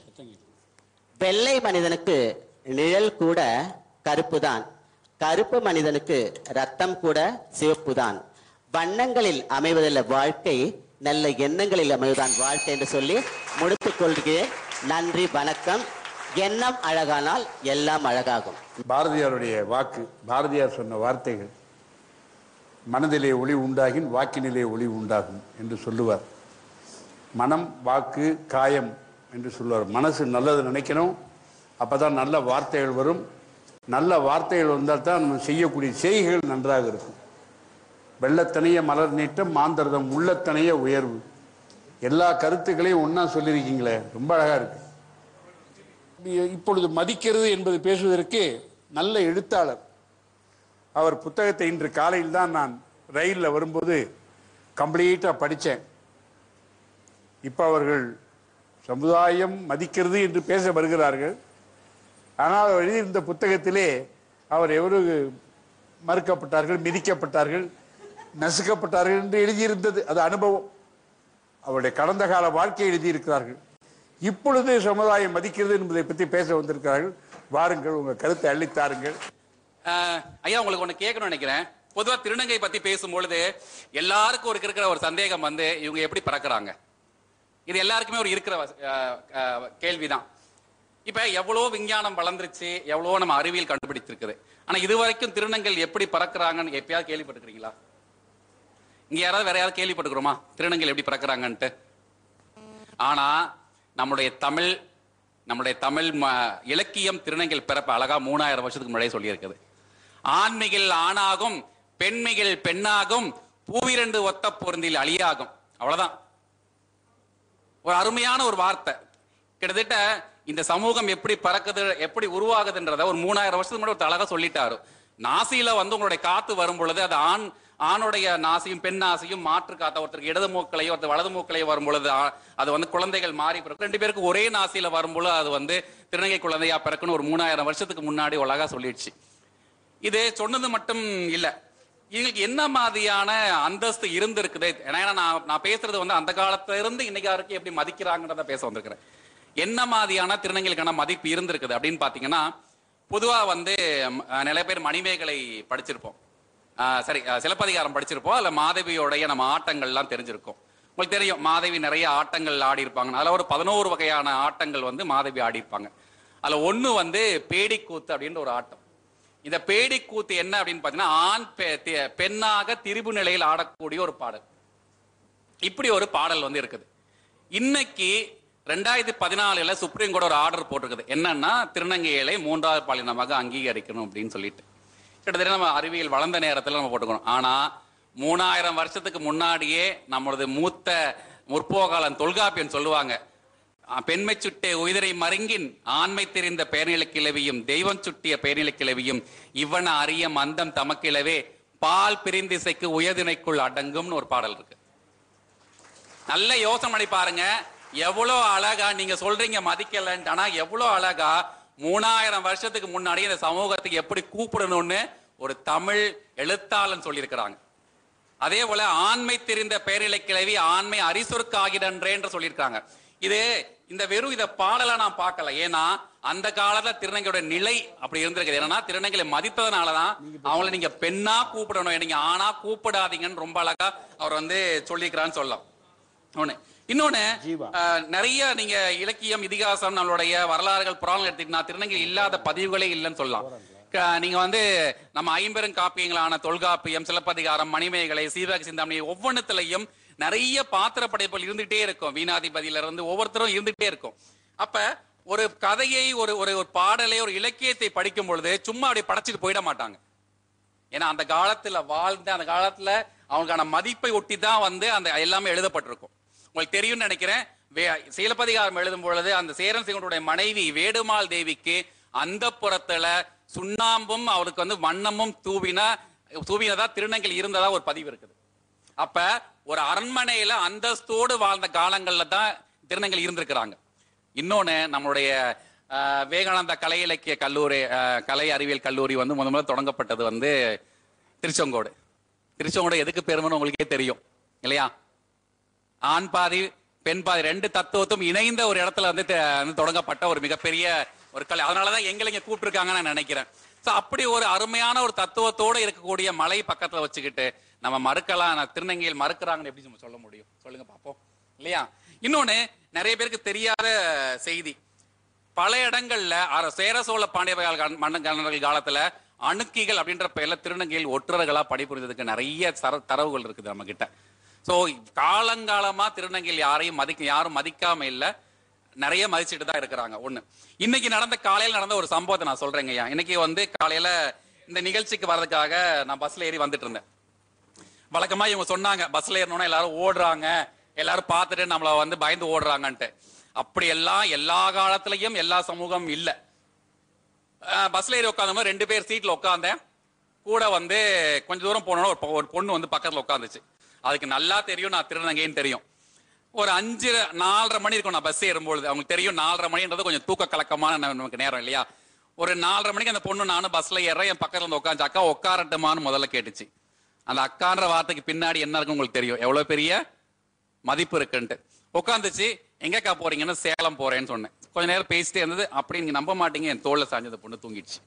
வெள்ளை மனிதனுக்கு நிழல் கூட கருப்பு தான் கருப்பு மனிதனுக்கு ரத்தம் கூட சிவப்பு தான் வண்ணங்களில் அமைவதில்லை வாழ்க்கை நல்ல எண்ணங்களில் அமைவதுதான் வாழ்க்கை என்று சொல்லி முடித்துக் கொள்கிறேன் நன்றி வணக்கம் எண்ணம் அழகானால் எல்லாம் அழகாகும் பாரதியாருடைய வாக்கு பாரதியார் சொன்ன வார்த்தைகள் மனதிலே ஒளி உண்டாகின் வாக்கினிலே ஒளி உண்டாகும் என்று சொல்லுவார் மனம் வாக்கு காயம் என்று சொல்லுவார் மனசு நல்லது நினைக்கணும் அப்பதான் நல்ல வார்த்தைகள் வரும் நல்ல வார்த்தைகள் வந்தால் தான் நம்ம செய்யக்கூடிய செய்கைகள் நன்றாக இருக்கும் வெள்ளத்தனைய மலர் நீட்டம் மாந்தரதம் உள்ளத்தனைய உயர்வு எல்லா கருத்துக்களையும் ஒண்ணா சொல்லியிருக்கீங்களே ரொம்ப அழகா இருக்கு இப்பொழுது மதிக்கிறது என்பது பேசுவதற்கு நல்ல எழுத்தாளர் அவர் புத்தகத்தை இன்று காலையில் தான் நான் ரயிலில் வரும்போது கம்ப்ளீட்டாக படித்தேன் இப்போ அவர்கள் சமுதாயம் மதிக்கிறது என்று பேச வருகிறார்கள் ஆனால் அவர் எழுதியிருந்த புத்தகத்திலே அவர் எவ்வளவு மறுக்கப்பட்டார்கள் மிதிக்கப்பட்டார்கள் நசுக்கப்பட்டார்கள் என்று எழுதியிருந்தது அது அனுபவம் அவருடைய கடந்த கால வாழ்க்கை எழுதியிருக்கிறார்கள் இப்பொழுது சமுதாயம் மதிக்கிறது என்பதை பற்றி பேச வந்திருக்கிறார்கள் வாருங்கள் உங்க கருத்தை அள்ளித்தாருங்கள் ஆஹ் ஐயா உங்களுக்கு ஒண்ணு கேட்கணும்னு நினைக்கிறேன் பொதுவா திருநங்கை பத்தி பேசும்பொழுது எல்லாருக்கும் ஒரு இருக்கிற ஒரு சந்தேகம் வந்து இவங்க எப்படி பறக்குறாங்க இது எல்லாருக்குமே ஒரு இருக்கிற வச- ஆஹ் ஆஹ் கேள்விதான் இப்ப எவ்வளவோ விஞ்ஞானம் வளர்ந்துருச்சு எவ்வளவோ நம்ம அறிவியல் கண்டுபிடிச்சிருக்குது ஆனா இது வரைக்கும் திருநங்கள் எப்படி பறக்குறாங்கன்னு எப்பயாவது கேள்விப்பட்டிருக்கீங்களா இங்க யாராவது வேற யாராவது கேள்விப்பட்டுக்கிறோமா திருநங்கள் எப்படி பறக்குறாங்கன்ட்டு ஆனா நம்முடைய தமிழ் நம்முடைய தமிழ் ம- இலக்கியம் திருநங்கல் பிறப்பு அழகா மூணாயிரம் வருஷத்துக்கு முன்னாடியே சொல்லியிருக்குது ஆண்மிகள் ஆணாகும் பெண்மிகள் பெண்ணாகும் பூவிரண்டு ஒத்த பொருந்தில் அழியாகும் அவ்வளவுதான் ஒரு அருமையான ஒரு வார்த்தை கிட்டத்தட்ட இந்த சமூகம் எப்படி பறக்குது எப்படி உருவாகுதுன்றத ஒரு மூணாயிரம் வருஷத்துக்கு முன்னாடி ஒரு அழகா சொல்லிட்டாரு நாசியில வந்து உங்களுடைய காத்து வரும் பொழுது அது ஆண் ஆணுடைய நாசியும் பெண் நாசியும் மாற்று காத்த ஒருத்தருக்கு இடது மூக்களையோ ஒருத்தர் வலது மூக்களையோ வரும் பொழுது ஆ- அது வந்து குழந்தைகள் மாறி பிறக்கும் ரெண்டு பேருக்கு ஒரே நாசியில வரும்பொழுது அது வந்து திருநங்கை குழந்தையா பிறக்குன்னு ஒரு மூணாயிரம் வருஷத்துக்கு முன்னாடி அழகா சொல்லிடுச்சு இது சொன்னது மட்டும் இல்ல இதுக்கு என்ன மாதிரியான அந்தஸ்து இருந்திருக்குது ஏன்னா நான் நான் பேசுறது வந்து அந்த காலத்துல இருந்து இன்னைக்கு வரைக்கும் எப்படி மதிக்கிறாங்கன்றத பேச வந்திருக்கிறேன் என்ன மாதிரியான திருநங்கைகளுக்கான மதிப்பு இருந்திருக்குது அப்படின்னு பாத்தீங்கன்னா பொதுவா வந்து ம், அஹ், நிறைய பேர் மணிமேகலை படிச்சிருப்போம் ஆஹ், சரி அஹ், சிலப்பதிகாரம் படிச்சிருப்போம் அதுல மாதவியோடைய நம்ம ஆட்டங்கள்லாம் தெரிஞ்சிருக்கும் உங்களுக்கு தெரியும் மாதவி நிறைய ஆட்டங்கள் ஆடி இருப்பாங்க அதுல ஒரு பதினோரு வகையான ஆட்டங்கள் வந்து மாதவி ஆடி இருப்பாங்க அதுல ஒண்ணு வந்து பேடிக்கூத்து அப்படின்ற ஒரு ஆட்டம் இந்த பேடிக்கூத்து என்ன அப்படின்னு பாத்தீங்கன்னா ஆண் பெ- தி- பெண்ணாக திரிபு நிலையில் ஆடக்கூடிய ஒரு பாடல் இப்படி ஒரு பாடல் வந்து இருக்குது இன்னைக்கு ரெண்டாயிரத்தி பதினாலுல சுப்ரீம் கோர்ட் ஒரு ஆர்டர் போட்டிருக்குது என்னன்னா திருநங்கைகளை மூன்றாவது பாலினமாக அங்கீகரிக்கணும் அப்படின்னு சொல்லிட்டு கிட்டத்தட்ட நம்ம அறிவியல் வளர்ந்த நேரத்துல நம்ம போட்டுக்கணும் ஆனா மூணாயிரம் வருஷத்துக்கு முன்னாடியே நம்மளது மூத்த முற்போகாலன் தொல்காப்பியன் சொல்லுவாங்க அஹ், பெண்மை சுட்டே உயிரை மருங்கின் ஆண்மை தெரிந்த பேர்நிலை கிளவியும் தெய்வம் சுட்டிய பேர்நிலை கிளவியும் இவன அறிய மந்தம் தமக்கிழவே பால் பிரிந்திசைக்கு உயர்திணைக்குள் அடங்கும்னு ஒரு பாடல் இருக்கு நல்ல யோசனை பண்ணி பாருங்க எவ்வளவு அழகா நீங்க சொல்றீங்க மதிக்கலன்ட்டு ஆனா எவ்வளவு அழகா மூணாயிரம் வருஷத்துக்கு முன்னாடி இந்த சமூகத்துக்கு எப்படி கூப்பிடணும்னு ஒரு தமிழ் எழுத்தாளன் சொல்லியிருக்கிறாங்க அதே போல ஆண்மை தெரிந்த பேரிலை கிளவி ஆண்மை அரிசொற்காகிடன்றேன்னு சொல்லியிருக்காங்க இது இந்த வெறும் இத பாடலா நான் பார்க்கல ஏன்னா அந்த காலத்துல திருநங்கையோட நிலை அப்படி இருந்திருக்குது என்னன்னா திருநங்கைகளை மதித்ததுனாலதான் அவங்கள நீங்க பெண்ணா கூப்பிடணும் நீங்க ஆணா கூப்பிடாதீங்கன்னு ரொம்ப அழகா அவர் வந்து சொல்லியிருக்கிறான்னு சொல்லலாம் ஒண்ணு இன்னொன்னு அஹ், நிறைய நீங்க இலக்கியம் இதிகாசம் நம்மளுடைய வரலாறுகள் புராணங்கள் எடுத்துக்கிட்டா திருநங்கை இல்லாத பதிவுகளே இல்லைன்னு சொல்லலாம் க- நீங்க வந்து நம்ம ஐம்பெரும் காப்பியங்களான தொல்காப்பியம் சிலப்பதிகாரம் மணிமேகலை சீவக சிந்தாமணி ஒவ்வொன்றுத்துலயும் நிறைய பாத்திர படைப்புகள் இருந்துகிட்டே இருக்கும் வீணாதிபதியில இருந்து ஒவ்வொருத்தரும் இருந்துகிட்டே இருக்கும் அப்ப ஒரு கதையை ஒரு ஒரு ஒரு பாடலை ஒரு இலக்கியத்தை படிக்கும் பொழுது சும்மா அப்படி படைச்சிட்டு போயிட மாட்டாங்க ஏன்னா அந்த காலத்துல வாழ்ந்த அந்த காலத்துல அவங்களுக்கான மதிப்பை ஒட்டி தான் வந்து அந்த எல்லாமே எழுதப்பட்டிருக்கும் உங்களுக்கு தெரியும்னு நினைக்கிறேன் வே- சிலப்பதிகாரம் எழுதும் பொழுது அந்த சேரன் சிங்கனுடைய மனைவி வேடுமால் தேவிக்கு அந்த புறத்துல சுண்ணாம்பும் அவருக்கு வந்து வண்ணமும் தூவின தூவினதா திருநங்கை இருந்ததா ஒரு பதிவு இருக்குது அப்ப ஒரு அரண்மனையில அந்தஸ்தோடு வாழ்ந்த காலங்கள்ல தான் திருநங்கை இருந்திருக்கிறாங்க இன்னொன்னு நம்மளுடைய அஹ், விவேகானந்தா கலை இலக்கிய கல்லூரி அஹ், கலை அறிவியல் கல்லூரி வந்து முத முதல்ல தொடங்கப்பட்டது வந்து திருச்செங்கோடு திருச்செங்கோடு எதுக்கு பெருமைன்னு உங்களுக்கே தெரியும் இல்லையா ஆண் பாதி பெண் பாதி ரெண்டு தத்துவத்தும் இணைந்த ஒரு இடத்துல வந்து த- வந்து தொடங்கப்பட்ட ஒரு மிகப்பெரிய ஒரு கலை அதனாலதான் எங்களை இங்க கூப்பிட்டுருக்காங்கன்னு நான் நினைக்கிறேன் சோ அப்படி ஒரு அருமையான ஒரு தத்துவத்தோட இருக்கக்கூடிய மலை பக்கத்துல வச்சுக்கிட்டு நம்ம மறுக்கலாம் நான் திருநங்கையில் மறுக்கிறாங்கன்னு எப்படி நம்ம சொல்ல முடியும் சொல்லுங்க பாப்போம் இல்லையா இன்னொன்னு நிறைய பேருக்கு தெரியாத செய்தி பல இடங்கள்ல அர- சேர சோழ பாண்டியர்கள் கா- மன்ன- மன்னர்கள் காலத்துல அணுக்கிகள் அப்படின்ற பெயர்ல திருநங்கையில் ஒற்றர்களா பணிபுரிந்ததுக்கு நிறைய தர- தரவுகள் இருக்குது நம்ம கிட்ட சோ காலங்காலமா திருநங்கையில் யாரையும் மதிக்க யாரும் மதிக்காம இல்ல நிறைய மதிச்சுட்டு தான் இருக்கிறாங்க ஒண்ணு இன்னைக்கு நடந்த காலையில நடந்த ஒரு சம்பவத்தை நான் சொல்றேங்க ஐயா இன்னைக்கு வந்து காலையில இந்த நிகழ்ச்சிக்கு வர்றதுக்காக நான் பஸ்ல ஏறி வந்துட்டு இருந்தேன் வழக்கமா இவங்க சொன்னாங்க பஸ்ல ஏறணும்னா எல்லாரும் ஓடுறாங்க எல்லாரும் பார்த்துட்டு நம்மள வந்து பயந்து ஓடுறாங்கன்ட்டு அப்படி எல்லாம் எல்லா காலத்திலயும் எல்லா சமூகம் இல்ல அஹ் பஸ்ல ஏறி உட்காந்தோம் ரெண்டு பேர் சீட்ல உட்காந்தேன் கூட வந்து கொஞ்ச தூரம் போனோம்னா ஒரு பொ- ஒரு பொண்ணு வந்து பக்கத்துல உட்காந்துச்சு அதுக்கு நல்லா தெரியும் நான் திருநங்கைன்னு தெரியும் ஒரு அஞ்சு நாலரை மணி இருக்கும் நான் பஸ் ஏறும்பொழுது அவங்களுக்கு தெரியும் நாலரை மணின்றது கொஞ்சம் தூக்க கலக்கமான ந- நமக்கு நேரம் இல்லையா ஒரு நாலரை மணிக்கு அந்த பொண்ணு நானும் பஸ்ல ஏறேன் என் பக்கத்துல வந்து உட்காந்து அக்கா உட்காரட்டுமான்னு முதல்ல கேட்டுச்சு அந்த அக்கான்ற வார்த்தைக்கு பின்னாடி என்ன இருக்குன்னு உங்களுக்கு தெரியும் எவ்வளவு பெரிய மதிப்பு இருக்குன்ட்டு உட்காந்துச்சு எங்கக்கா போறீங்கன்னு சேலம் போறேன்னு சொன்னேன் கொஞ்ச நேரம் பேசிட்டே இருந்தது அப்படி நீங்க நம்ப மாட்டீங்க என் தோல்ல சாஞ்ச பொண்ணு தூங்கிடுச்சு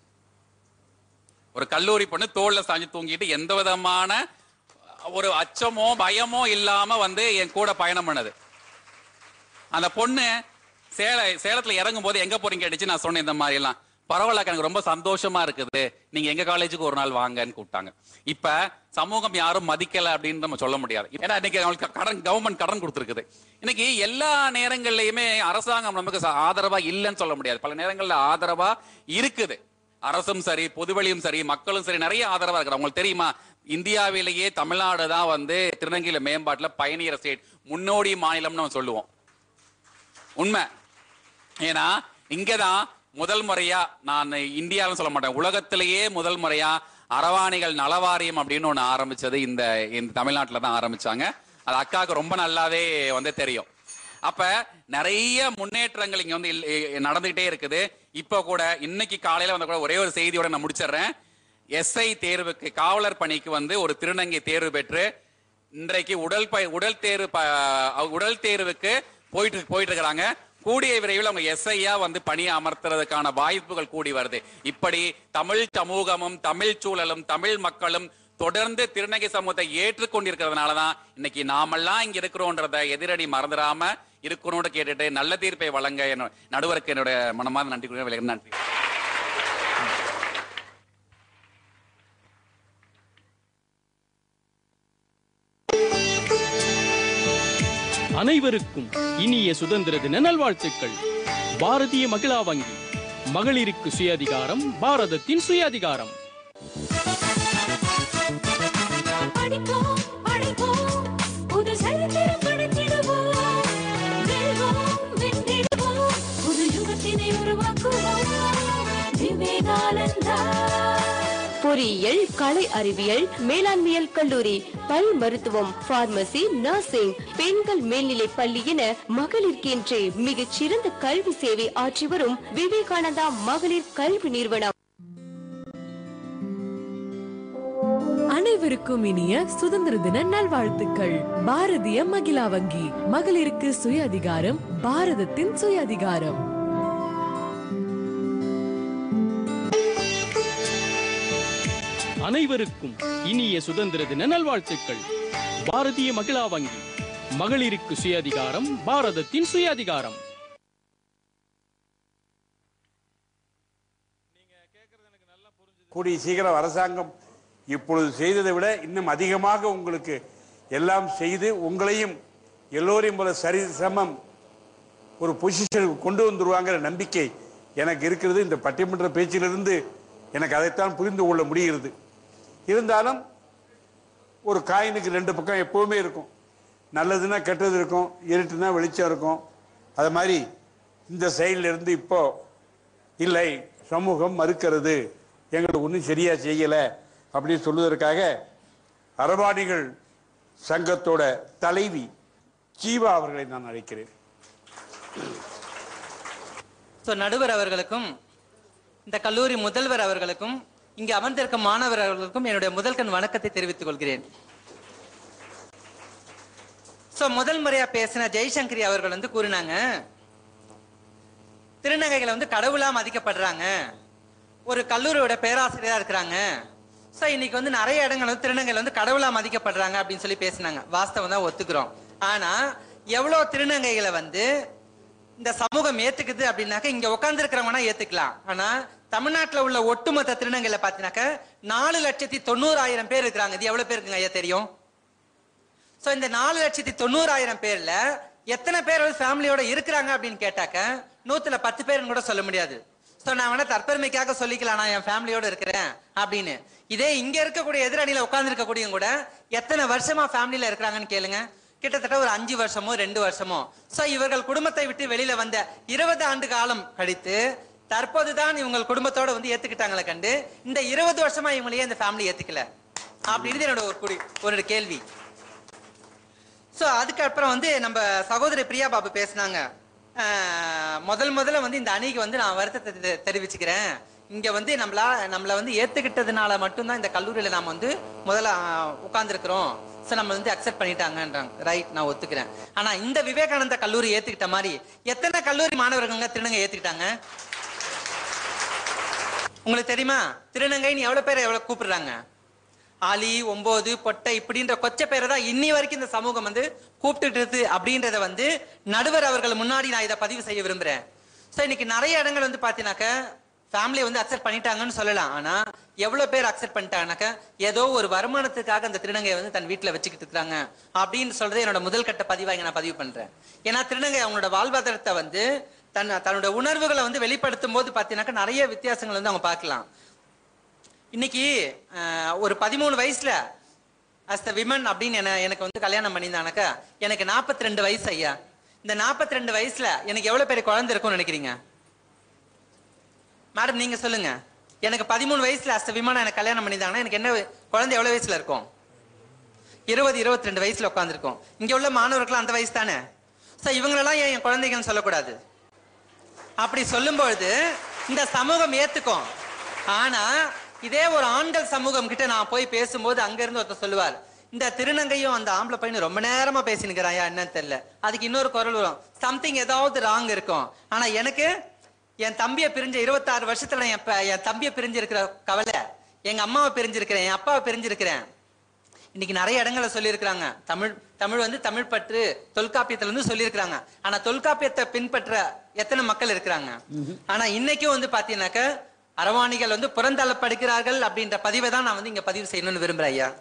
ஒரு கல்லூரி பொண்ணு தோல்ல சாஞ்சு தூங்கிட்டு எந்த விதமான ஒரு அச்சமோ பயமோ இல்லாம வந்து என் கூட பயணம் பண்ணது அந்த பொண்ணு சேல சேலத்துல இறங்கும் போது எங்க போறீங்க கேட்டுச்சு நான் சொன்னேன் இந்த மாதிரி எல்லாம் பரவாயில்ல எனக்கு ரொம்ப சந்தோஷமா இருக்குது நீங்க எங்க காலேஜுக்கு ஒரு நாள் வாங்கன்னு கூப்பிட்டாங்க இப்ப சமூகம் யாரும் மதிக்கல அப்படின்னு நம்ம சொல்ல முடியாது ஏன்னா இன்னைக்கு அவங்களுக்கு கடன் கவர்மெண்ட் கடன் கொடுத்துருக்குது இன்னைக்கு எல்லா நேரங்கள்லயுமே அரசாங்கம் நமக்கு ச- ஆதரவா இல்லைன்னு சொல்ல முடியாது பல நேரங்கள்ல ஆதரவா இருக்குது அரசும் சரி பொதுவெளியும் சரி மக்களும் சரி நிறைய ஆதரவா இருக்கிறாங்க உங்களுக்கு தெரியுமா இந்தியாவிலேயே தமிழ்நாடு தான் வந்து திருநங்கையில மேம்பாட்டுல பயணியர் ஸ்டேட் முன்னோடி மாநிலம்னு நம்ம சொல்லுவோம் உண்மை ஏன்னா இங்கதான் முதல் முறையா நான் இந்தியாவில் சொல்ல மாட்டேன் உலகத்திலேயே முதல் முறையா அரவாணிகள் நலவாரியம் அப்படின்னு ஒண்ணு ஆரம்பிச்சது இந்த இந்த தமிழ்நாட்டில் தான் ஆரம்பிச்சாங்க அது அக்காவுக்கு ரொம்ப நல்லாவே வந்து தெரியும் அப்ப நிறைய முன்னேற்றங்கள் இங்க வந்து இல்- இ- நடந்துகிட்டே இருக்குது இப்போ கூட இன்னைக்கு காலையில வந்த கூட ஒரே ஒரு செய்தியோட நான் முடிச்சிடுறேன் எஸ்ஐ தேர்வுக்கு காவலர் பணிக்கு வந்து ஒரு திருநங்கை தேர்வு பெற்று இன்றைக்கு உடல் ப உடல் தேர்வு ப- உடல் தேர்வுக்கு போயிட்டு போயிட்டு இருக்கிறாங்க கூடிய விரைவில் அவங்க எஸ்ஐயா வந்து பணி அமர்த்துறதுக்கான வாய்ப்புகள் கூடி வருது இப்படி தமிழ் சமூகமும் தமிழ் சூழலும் தமிழ் மக்களும் தொடர்ந்து திருநங்கை சமூகத்தை ஏற்றுக்கொண்டிருக்கிறதுனால தான் இன்னைக்கு நாமெல்லாம் இங்க இருக்கிறோன்றத எதிரடி மறந்துடாம இருக்கணும்னு கேட்டுட்டு நல்ல தீர்ப்பை வழங்க என்னோட நடுவருக்கு என்னோட மனமார்ந்த நன்றி கூறுகிறேன். விளையாட நன்றி அனைவருக்கும் இனிய சுதந்திர தின நல்வாழ்த்துக்கள் பாரதிய மகிழா வங்கி மகளிருக்கு சுயதிகாரம் பாரதத்தின் சுயதிகாரம் படிப்போம் படைப்போம் புது சரித்திரம் படைத்திடுவோம் வெல்வோம் வென்றிடுவோம் புது யுகத்தினை உருவாக்குவோம் விவேகானந்தா பொறியியல் கலை அறிவியல் மேலாண்மையல் கல்லூரி பல் மருத்துவம் பார்மசி நர்சிங் பெண்கள் மேல்நிலை பள்ளி என மகளிருக்கென்றே மிகச் சிறந்த கல்வி சேவை ஆற்றி வரும் விவேகானந்தா மகளிர் கல்வி நிறுவனம் அனைவருக்கும் இனிய சுதந்திர தின நல்வாழ்த்துக்கள் பாரதிய மகிழா வங்கி மகளிருக்கு சுய அதிகாரம் பாரதத்தின் சுய அதிகாரம் அனைவருக்கும் இனிய சுதந்திர தின நல்வாழ்த்துக்கள் பாரதிய மகிழா வங்கி மகளிருக்கு சுயதிகாரம் பாரதத்தின் சுயதிகாரம் கூடிய சீக்கிரம் அரசாங்கம் இப்பொழுது செய்ததை விட இன்னும் அதிகமாக உங்களுக்கு எல்லாம் செய்து உங்களையும் எல்லோரையும் போல சரி சமம் ஒரு பொசிஷனுக்கு கொண்டு வந்துருவாங்கிற நம்பிக்கை எனக்கு இருக்கிறது இந்த பட்டிமன்ற பேச்சிலிருந்து எனக்கு அதைத்தான் புரிந்து கொள்ள முடிகிறது இருந்தாலும் ஒரு காயினுக்கு ரெண்டு பக்கம் எப்பவுமே இருக்கும் நல்லதுன்னா கெட்டது இருக்கும் இருட்டுனா வெளிச்சம் இருக்கும் அது மாதிரி இந்த சைடில் இருந்து இப்போ இல்லை சமூகம் மறுக்கிறது எங்களுக்கு ஒன்றும் சரியா செய்யல அப்படின்னு சொல்வதற்காக அரபாணிகள் சங்கத்தோட தலைவி ஜீவா அவர்களை நான் அழைக்கிறேன் ஸோ நடுவர் அவர்களுக்கும் இந்த கல்லூரி முதல்வர் அவர்களுக்கும் இங்கு அமர்ந்திருக்கும் மாணவர் அவர்களுக்கும் என்னுடைய முதல்கண் வணக்கத்தை தெரிவித்துக் கொள்கிறேன் ஸோ முதல் முறையா பேசின ஜெய்சங்கரி அவர்கள் வந்து கூறினாங்க திருநங்கைகளை வந்து கடவுளா மதிக்கப்படுறாங்க ஒரு கல்லூரியோட பேராசிரியரா இருக்கிறாங்க ஸோ இன்னைக்கு வந்து நிறைய இடங்கள் வந்து திருநங்கைகள் வந்து கடவுளா மதிக்கப்படுறாங்க அப்படின்னு சொல்லி பேசினாங்க வாஸ்தவம் தான் ஒத்துக்கிறோம் ஆனா எவ்வளவு திருநங்கைகளை வந்து இந்த சமூகம் ஏத்துக்குது அப்படின்னாக்க இங்க உட்கார்ந்து இருக்கிறவங்கன்னா ஏத்துக்கலாம் ஆனா தமிழ்நாட்டுல உள்ள ஒட்டுமொத்த திருநங்கையில பாத்தீங்கன்னாக்க நாலு லட்சத்தி தொண்ணூறாயிரம் பேர் இருக்கிறாங்க இது எவ்வளவு பேருக்குங்க ஐயா தெரியும் சோ இந்த நாலு லட்சத்தி தொண்ணூறாயிரம் பேர்ல எத்தனை பேர் வந்து ஃபேமிலியோட இருக்கிறாங்க அப்படின்னு கேட்டாக்க நூத்துல பத்து பேர்னு கூட சொல்ல முடியாது சோ நான் வேணா தற்பெருமைக்காக சொல்லிக்கலாம் நான் என் ஃபேமிலியோட இருக்கிறேன் அப்படின்னு இதே இங்க இருக்கக்கூடிய எதிரணியில உட்கார்ந்து இருக்கக்கூடிய கூட எத்தனை வருஷமா ஃபேமிலியில இருக்கிறாங்கன்னு கேளுங்க கிட்டத்தட்ட ஒரு அஞ்சு வருஷமோ ரெண்டு வருஷமோ சோ இவர்கள் குடும்பத்தை விட்டு வெளியில வந்த இருபது ஆண்டு காலம் கழித்து தற்போதுதான் இவங்க குடும்பத்தோட வந்து ஏத்துக்கிட்டாங்களே கண்டு இந்த இருபது வருஷமா இவங்களையே இந்த ஃபேமிலி ஏத்துக்கல அப்படின்னு என்னோட ஒரு குடி ஒரு கேள்வி ஸோ அதுக்கப்புறம் வந்து நம்ம சகோதரி பிரியா பாபு பேசினாங்க அஹ், முதல் முதல்ல வந்து இந்த அணிக்கு வந்து நான் வருத்தத்தை தெ- தெரிவிச்சுக்கிறேன் இங்க வந்து நம்மளா நம்மள வந்து ஏத்துக்கிட்டதுனால மட்டும்தான் இந்த கல்லூரியில நாம வந்து முதல்ல உட்கார்ந்துருக்கிறோம் ஸோ நம்ம வந்து அக்செப்ட் பண்ணிட்டாங்கன்றாங்க ரைட் நான் ஒத்துக்கிறேன் ஆனா இந்த விவேகானந்தா கல்லூரி ஏத்துக்கிட்ட மாதிரி எத்தனை கல்லூரி மாணவர்கள்ங்க திருநங்கை ஏத்துக்கிட்டாங்க உங்களுக்கு தெரியுமா திருநங்கைன்னு எவ்வளவு பேர் எவ்வளவு கூப்பிடுறாங்க ஆலி ஒன்பது பொட்டை இப்படின்ற கொச்ச பேரை தான் இன்னி வரைக்கும் இந்த சமூகம் வந்து கூப்பிட்டுட்டு இருக்கு அப்படின்றத வந்து நடுவர் அவர்கள் முன்னாடி நான் இதை பதிவு செய்ய விரும்புறேன் ஸோ இன்னைக்கு நிறைய இடங்கள் வந்து பாத்தீங்கன்னாக்க ஃபேமிலியை வந்து அக்செப்ட் பண்ணிட்டாங்கன்னு சொல்லலாம் ஆனா எவ்வளவு பேர் அக்செப்ட் பண்ணிட்டாங்கனாக்க ஏதோ ஒரு வருமானத்துக்காக அந்த திருநங்கையை வந்து தன் வீட்டுல வச்சுக்கிட்டு இருக்காங்க அப்படின்னு சொல்றது என்னோட முதல் கட்ட பதிவா இங்க நான் பதிவு பண்றேன் ஏன்னா திருநங்கை அவங்களோட வாழ்வாதாரத்தை வந்து தன் தன்னோட உணர்வுகளை வந்து வெளிப்படுத்தும் போது பாத்தீங்கன்னாக்க நிறைய வித்தியாசங்கள் வந்து அவங்க பார்க்கலாம் இன்னைக்கு அஹ், ஒரு பதிமூணு வயசுல அஸ் த விமன் அப்படின்னு என்ன எனக்கு வந்து கல்யாணம் பண்ணியிருந்தானாக்கா எனக்கு 42 ரெண்டு வயசு ஐயா இந்த 42 ரெண்டு வயசுல எனக்கு எவ்வளவு பெரிய குழந்தை இருக்கும்னு நினைக்கிறீங்க மேடம் நீங்க சொல்லுங்க எனக்கு பதிமூணு வயசுல அஸ்த விமானம் எனக்கு கல்யாணம் பண்ணியிருந்தாங்கன்னா எனக்கு என்ன குழந்தை எவ்வளவு வயசுல இருக்கும் இருபது இருபத்தி ரெண்டு வயசுல உட்காந்துருக்கும் இங்க உள்ள மாணவர்கள் அந்த வயசு தானே ஸோ இவங்களெல்லாம் ஏன் என் குழந்தைங்கன்னு சொல்லக்கூடாது அப்படி சொல்லும்பொழுது இந்த சமூகம் ஏத்துக்கும் ஆனா இதே ஒரு ஆண்கள் சமூகம் கிட்ட நான் போய் பேசும்போது அங்க இருந்து ஒருத்தர் சொல்லுவார் இந்த திருநங்கையும் அந்த ஆம்பளை பையனும் ரொம்ப நேரமா பேசினுக்கிறாயா என்னன்னு தெரியல அதுக்கு இன்னொரு குரல் வரும் சம்திங் ஏதாவது ராங் இருக்கும் ஆனா எனக்கு என் தம்பியை பிரிஞ்ச இருபத்தாறு வருஷத்துல என் ப- என் தம்பியை பிரிஞ்சிருக்கிற கவலை எங்க அம்மாவை பிரிஞ்சிருக்கிறேன் என் அப்பாவை பிரிஞ்சிருக்கிறேன் இன்னைக்கு நிறைய இடங்கள்ல சொல்லியிருக்கிறாங்க தமிழ் தமிழ் வந்து தமிழ் பற்று தொல்காப்பியத்துல இருந்து சொல்லியிருக்கிறாங்க ஆனா தொல்காப்பியத்தை பின்பற்ற எத்தனை மக்கள் இருக்கிறாங்க ஆனா இன்னைக்கும் வந்து பாத்தீங்கன்னாக்க அரவாணிகள் வந்து புறந்தள்ளப்படுகிறார்கள் அப்படின்ற பதிவை தான் நான் வந்து இங்க பதிவு செய்யணும்னு விரும்புறேன் ஐயா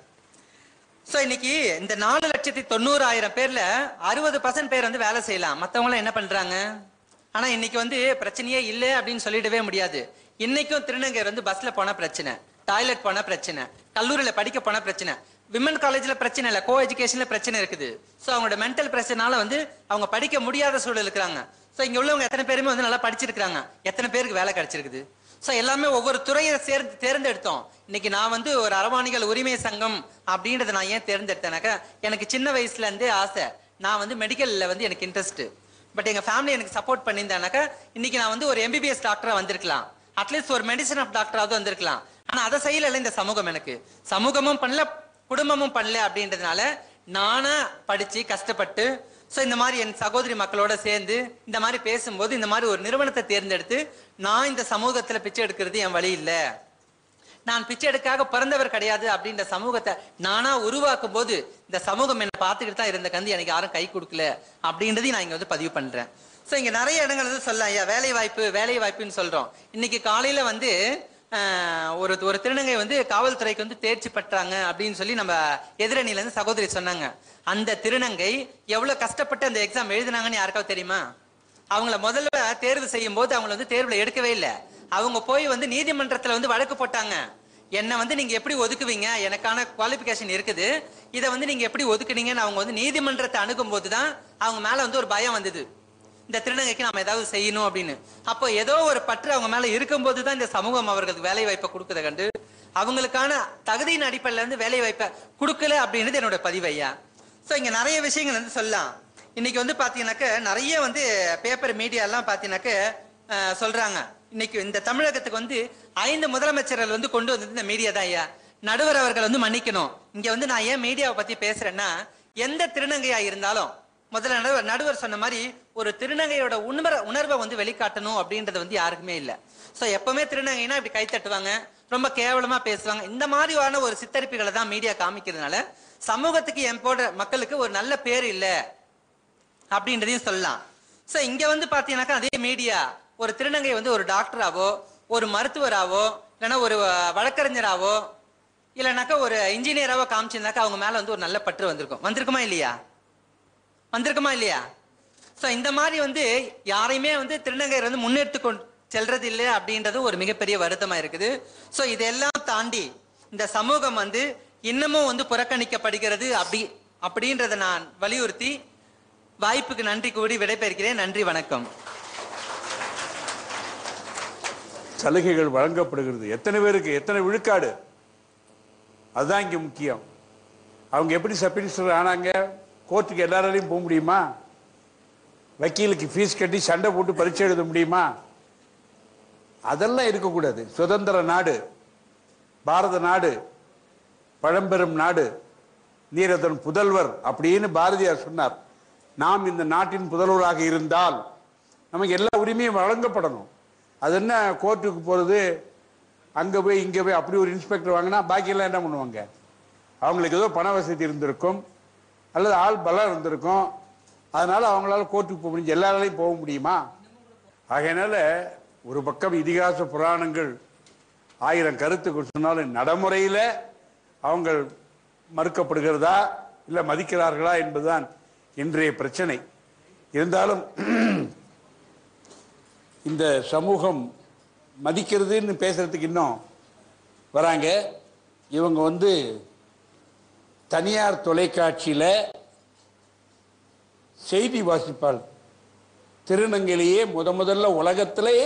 சோ இன்னைக்கு இந்த நாலு லட்சத்தி தொண்ணூறாயிரம் பேர்ல அறுபது பர்சன்ட் பேர் வந்து வேலை செய்யலாம் மத்தவங்க எல்லாம் என்ன பண்றாங்க ஆனா இன்னைக்கு வந்து பிரச்சனையே இல்லை அப்படின்னு சொல்லிடவே முடியாது இன்னைக்கும் திருநங்கையர் வந்து பஸ்ல போன பிரச்சனை டாய்லெட் போன பிரச்சனை கல்லூரியில படிக்க போன பிரச்சனை விமன் காலேஜ்ல பிரச்சனை இல்ல கோ எஜுகேஷன்ல பிரச்சனை இருக்குது சோ அவங்களோட மென்டல் பிரச்சனால வந்து அவங்க படிக்க முடியாத சூழல் இருக்கிறாங்க சோ இங்க உள்ளவங்க எத்தனை பேருமே வந்து நல்லா படிச்சிருக்காங்க எத்தனை பேருக்கு வேலை கிடைச்சிருக்குது சோ எல்லாமே ஒவ்வொரு துறையை சேர்ந்து தேர்ந்தெடுத்தோம் இன்னைக்கு நான் வந்து ஒரு அரவாணிகள் உரிமை சங்கம் அப்படின்றத நான் ஏன் தேர்ந்தெடுத்தேனாக்கா எனக்கு சின்ன வயசுல இருந்தே ஆசை நான் வந்து மெடிக்கல்ல வந்து எனக்கு இன்ட்ரெஸ்ட் பட் எங்க ஃபேமிலி எனக்கு சப்போர்ட் பண்ணியிருந்தானாக்கா இன்னைக்கு நான் வந்து ஒரு எம்பிபிஎஸ் டாக்டரா வந்திருக்கலாம் அட்லீஸ்ட் ஒரு மெடிசன் ஆஃப் டாக்டராவது வந்திருக்கலாம் ஆனா அதை செய்யல இந்த சமூகம் எனக்கு சமூகமும் பண்ணல குடும்பமும் பண்ணல அப்படின்றதுனால நானா படிச்சு கஷ்டப்பட்டு சோ இந்த மாதிரி என் சகோதரி மக்களோட சேர்ந்து இந்த மாதிரி பேசும்போது இந்த மாதிரி ஒரு நிறுவனத்தை தேர்ந்தெடுத்து நான் இந்த சமூகத்துல பிச்சை எடுக்கிறது என் வழி இல்ல நான் பிச்சை எடுக்காக பிறந்தவர் கிடையாது அப்படின்ற சமூகத்தை நானா உருவாக்கும் போது இந்த சமூகம் என்ன பார்த்துக்கிட்டு தான் இருந்த கந்து எனக்கு யாரும் கை கொடுக்கல அப்படின்றதையும் நான் இங்க வந்து பதிவு பண்றேன் சோ இங்க நிறைய இடங்கள் வந்து சொல்லலாம் ஐயா வேலை வாய்ப்பு வேலை வாய்ப்புன்னு சொல்றோம் இன்னைக்கு காலையில வந்து ஆஹ், ஒரு ஒரு திருநங்கை வந்து காவல்துறைக்கு வந்து தேர்ச்சி பெற்றாங்க அப்படின்னு சொல்லி நம்ம எதிரணியில இருந்து சகோதரி சொன்னாங்க அந்த திருநங்கை எவ்வளவு கஷ்டப்பட்டு அந்த எக்ஸாம் எழுதினாங்கன்னு யாருக்காவது தெரியுமா அவங்கள முதல்ல தேர்வு செய்யும் போது அவங்கள வந்து தேர்வுல எடுக்கவே இல்லை அவங்க போய் வந்து நீதிமன்றத்துல வந்து வழக்கு போட்டாங்க என்ன வந்து நீங்க எப்படி ஒதுக்குவீங்க எனக்கான குவாலிபிகேஷன் இருக்குது இதை வந்து நீங்க எப்படி ஒதுக்குனீங்கன்னு அவங்க வந்து நீதிமன்றத்தை அணுகும் போதுதான் அவங்க மேல வந்து ஒரு பயம் வந்தது இந்த திருநங்கைக்கு நாம ஏதாவது செய்யணும் அப்படின்னு அப்போ ஏதோ ஒரு பற்று அவங்க மேல இருக்கும்போது தான் இந்த சமூகம் அவர்களுக்கு வேலை வாய்ப்பை கொடுக்கறத கண்டு அவங்களுக்கான தகுதியின் அடிப்படையில இருந்து வேலை வாய்ப்பை கொடுக்கல அப்படின்றது என்னோட பதிவு ஐயா சோ இங்க நிறைய விஷயங்கள் வந்து சொல்லலாம் இன்னைக்கு வந்து பாத்தீங்கன்னாக்க நிறைய வந்து பேப்பர் மீடியா எல்லாம் பாத்தீங்கன்னாக்க அஹ், சொல்றாங்க இன்னைக்கு இந்த தமிழகத்துக்கு வந்து ஐந்து முதலமைச்சர்கள் வந்து கொண்டு வந்தது இந்த மீடியா தான் ஐயா நடுவர் அவர்கள் வந்து மன்னிக்கணும் இங்க வந்து நான் ஏன் மீடியாவை பத்தி பேசுறேன்னா எந்த திருநங்கையா இருந்தாலும் முதல்ல நடுவர் நடுவர் சொன்ன மாதிரி ஒரு திருநங்கையோட உணர்வ உணர்வை வந்து வெளிக்காட்டணும் அப்படின்றது வந்து யாருக்குமே இல்ல சோ எப்பவுமே திருநங்கைனா இப்படி கை தட்டுவாங்க ரொம்ப கேவலமா பேசுவாங்க இந்த மாதிரியான ஒரு சித்தரிப்புகளை தான் மீடியா காமிக்கிறதுனால சமூகத்துக்கு என் போன்ற மக்களுக்கு ஒரு நல்ல பேர் இல்ல அப்படின்றதையும் சொல்லலாம் சோ இங்க வந்து பாத்தீங்கன்னாக்கா அதே மீடியா ஒரு திருநங்கை வந்து ஒரு டாக்டராவோ ஒரு மருத்துவராவோ இல்லைன்னா ஒரு அஹ், வழக்கறிஞராவோ இல்லைனாக்கா ஒரு இன்ஜினியராவோ காமிச்சிருந்தாக்கா அவங்க மேல வந்து ஒரு நல்ல பற்று வந்திருக்கும் வந்திருக்குமா இல்லையா வந்திருக்குமா இல்லையா சோ இந்த மாதிரி வந்து யாரையுமே வந்து திருநங்கையர் வந்து முன்னெடுத்து கொண்டு செல்றது இல்லை அப்படின்றது ஒரு மிகப்பெரிய வருத்தமா இருக்குது சோ இதெல்லாம் தாண்டி இந்த சமூகம் வந்து இன்னமும் வந்து புறக்கணிக்கப்படுகிறது அப்படி அப்படின்றத நான் வலியுறுத்தி வாய்ப்புக்கு நன்றி கூறி விடைபெறுகிறேன் நன்றி வணக்கம் சலுகைகள் வழங்கப்படுகிறது எத்தனை பேருக்கு எத்தனை விழுக்காடு அதுதான் இங்க முக்கியம் அவங்க எப்படி சப் மினிஸ்டர் ஆனாங்க கோர்ட்டுக்கு எல்லாராலையும் போக முடியுமா வக்கீலுக்கு ஃபீஸ் கட்டி சண்டை போட்டு பரீட்சை எழுத முடியுமா அதெல்லாம் இருக்கக்கூடாது சுதந்திர நாடு பாரத நாடு பழம்பெரும் நாடு நீரதன் புதல்வர் அப்படின்னு பாரதியார் சொன்னார் நாம் இந்த நாட்டின் புதல்வராக இருந்தால் நமக்கு எல்லா உரிமையும் வழங்கப்படணும் அது என்ன கோர்ட்டுக்கு போறது அங்க போய் இங்க போய் அப்படி ஒரு இன்ஸ்பெக்டர் வாங்கினா பாக்கியெல்லாம் என்ன பண்ணுவாங்க அவங்களுக்கு ஏதோ பண வசதி இருந்திருக்கும் அல்லது ஆள் பலம் இருந்திருக்கும் அதனால அவங்களால கோர்ட்டுக்கு போக முடியும் எல்லாராலையும் போக முடியுமா ஆகையினால ஒரு பக்கம் இதிகாச புராணங்கள் ஆயிரம் கருத்துக்கள் சொன்னாலும் நடைமுறையில அவங்க மறுக்கப்படுகிறதா இல்ல மதிக்கிறார்களா என்பதுதான் இன்றைய பிரச்சனை இருந்தாலும் இந்த சமூகம் மதிக்கிறதுன்னு பேசுறதுக்கு இன்னும் வராங்க இவங்க வந்து தனியார் தொலைக்காட்சியில செய்தி வாசிப்பாளர் திருநங்கையிலேயே முத முதல்ல உலகத்திலேயே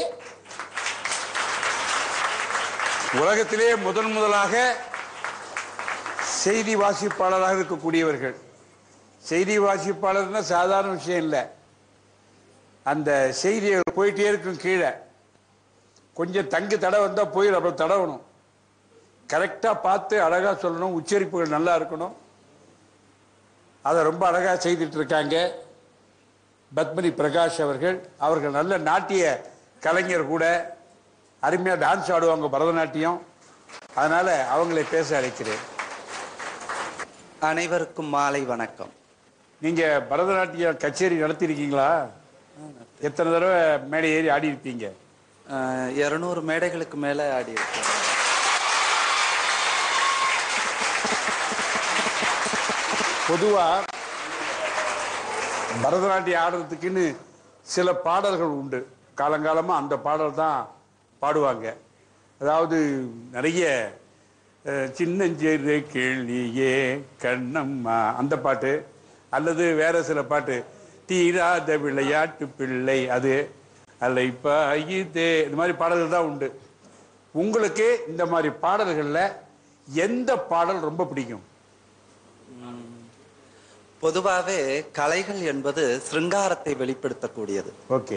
உலகத்திலேயே முதன் முதலாக செய்தி வாசிப்பாளராக இருக்கக்கூடியவர்கள் செய்தி வாசிப்பாளர்னா சாதாரண விஷயம் இல்லை அந்த செய்தியை போயிட்டே இருக்கும் கீழே கொஞ்சம் தங்கு தடை வந்தால் போயிடும் அப்புறம் தடவணும் கரெக்டாக பார்த்து அழகாக சொல்லணும் உச்சரிப்புகள் நல்லா இருக்கணும் அதை ரொம்ப அழகாக செய்துட்டு இருக்காங்க பத்மினி பிரகாஷ் அவர்கள் அவர்கள் நல்ல நாட்டிய கலைஞர் கூட அருமையாக டான்ஸ் ஆடுவாங்க பரதநாட்டியம் அதனால அவங்களை பேச அழைக்கிறேன் அனைவருக்கும் மாலை வணக்கம் நீங்க பரதநாட்டியம் கச்சேரி நடத்திருக்கீங்களா எத்தனை தடவை மேடை ஏறி ஆடி இருப்பீங்க இருநூறு மேடைகளுக்கு மேலே ஆடி இருக்கேன் பொதுவா பரதநாட்டியம் ஆடுறதுக்குன்னு சில பாடல்கள் உண்டு காலங்காலமா அந்த பாடல் தான் பாடுவாங்க அதாவது நிறைய அஹ், சின்னஞ்சிறு கேள்வியே கண்ணம்மா அந்த பாட்டு அல்லது வேற சில பாட்டு தீராத விளையாட்டு பிள்ளை அது அலைப்பாயுதே இந்த மாதிரி பாடல்கள் தான் உண்டு உங்களுக்கு இந்த மாதிரி பாடல்கள்ல எந்த பாடல் ரொம்ப பிடிக்கும் பொதுவாகவே கலைகள் என்பது சிருங்காரத்தை வெளிப்படுத்தக்கூடியது ஓகே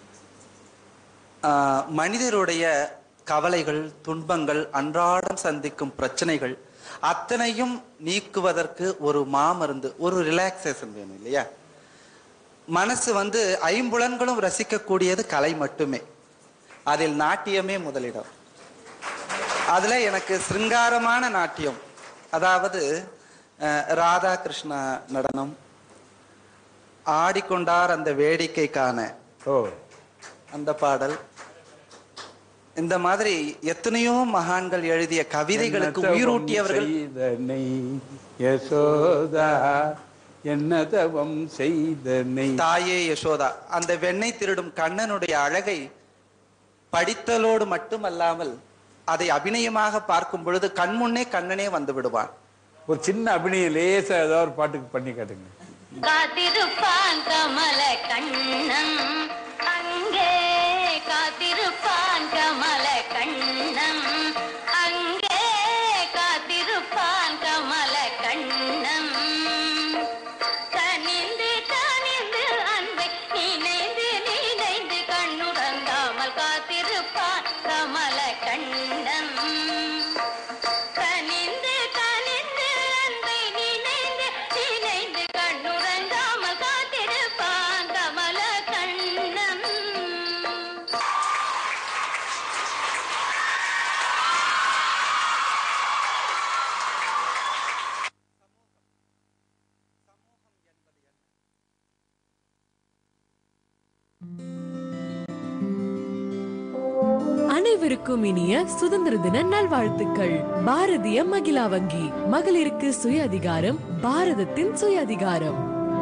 ஆஹ், மனிதருடைய கவலைகள் துன்பங்கள் அன்றாடம் சந்திக்கும் பிரச்சனைகள் அத்தனையும் நீக்குவதற்கு ஒரு மாமருந்து ஒரு ரிலாக்ஸேஷன் வேணும் இல்லையா மனசு வந்து ஐம்புலன்களும் ரசிக்கக்கூடியது கலை மட்டுமே அதில் நாட்டியமே முதலிடம் அதுல எனக்கு சிருங்காரமான நாட்டியம் அதாவது அஹ், ராதா கிருஷ்ணா நடனம் ஆடிக்கொண்டார் அந்த வேடிக்கை காண ஓ அந்த பாடல் இந்த மாதிரி எத்தனையோ மகான்கள் எழுதிய கவிதைகளுக்கு என்ன தவம் உயிரூட்டியவர்கள் செய்தனை யசோதா என்ன தவம் செய்தனை தாயே யசோதா அந்த வெண்ணெய் திருடும் கண்ணனுடைய அழகை படித்தலோடு மட்டுமல்லாமல் அதை அபிநயமாக பார்க்கும் பொழுது கண்முன்னே கண்ணனே வந்து விடுவான் ஒரு சின்ன அபிநயம் லேசா ஏதாவது ஒரு பாட்டுக்கு பண்ணி காட்டுங்க காத்திருப்பான் கமல கண்ணம் அங்கே காத்திருப்பான் கமல கண்ணம் அங்கே காத்திருப்பான் கமல கண்ணம் கனிந்து கனிந்து அன்பை நினைந்து நினைந்து கண்ணுறங்காமல் காத்திருப்பான் கமல கண்ணம் கனிந்து கனிந்து அன்பை நினைந்து நினைந்து கண்ணுறங்காமல் காத்திருப்பான் கமல கண்ணம் அனைவருக்கும் இனிய சுதந்திர தின நல்வாழ்த்துக்கள் பாரதிய மகிழா வங்கி மகளிருக்கு சுய அதிகாரம் பாரதத்தின் சுய அதிகாரம்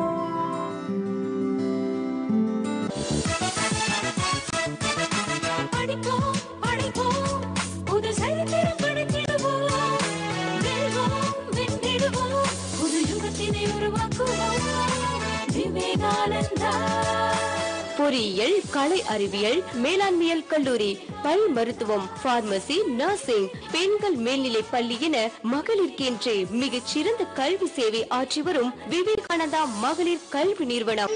படிப்போம் படிப்போம் புது சரித்திரம் படைத்திடுவோம் வெல்வோம் வென்றிடுவோம் புது யுகத்தினை உருவாக்குவோம் விவேகானந்தா பொறியியல் கலை அறிவியல் மேலாண்மையல் கல்லூரி பல் மருத்துவம் பார்மசி நர்சிங் பெண்கள் மேல்நிலை பள்ளி என மகளிருக்கென்றே மிகச் சிறந்த கல்வி சேவை ஆற்றி வரும் விவேகானந்தா மகளிர் கல்வி நிறுவனம்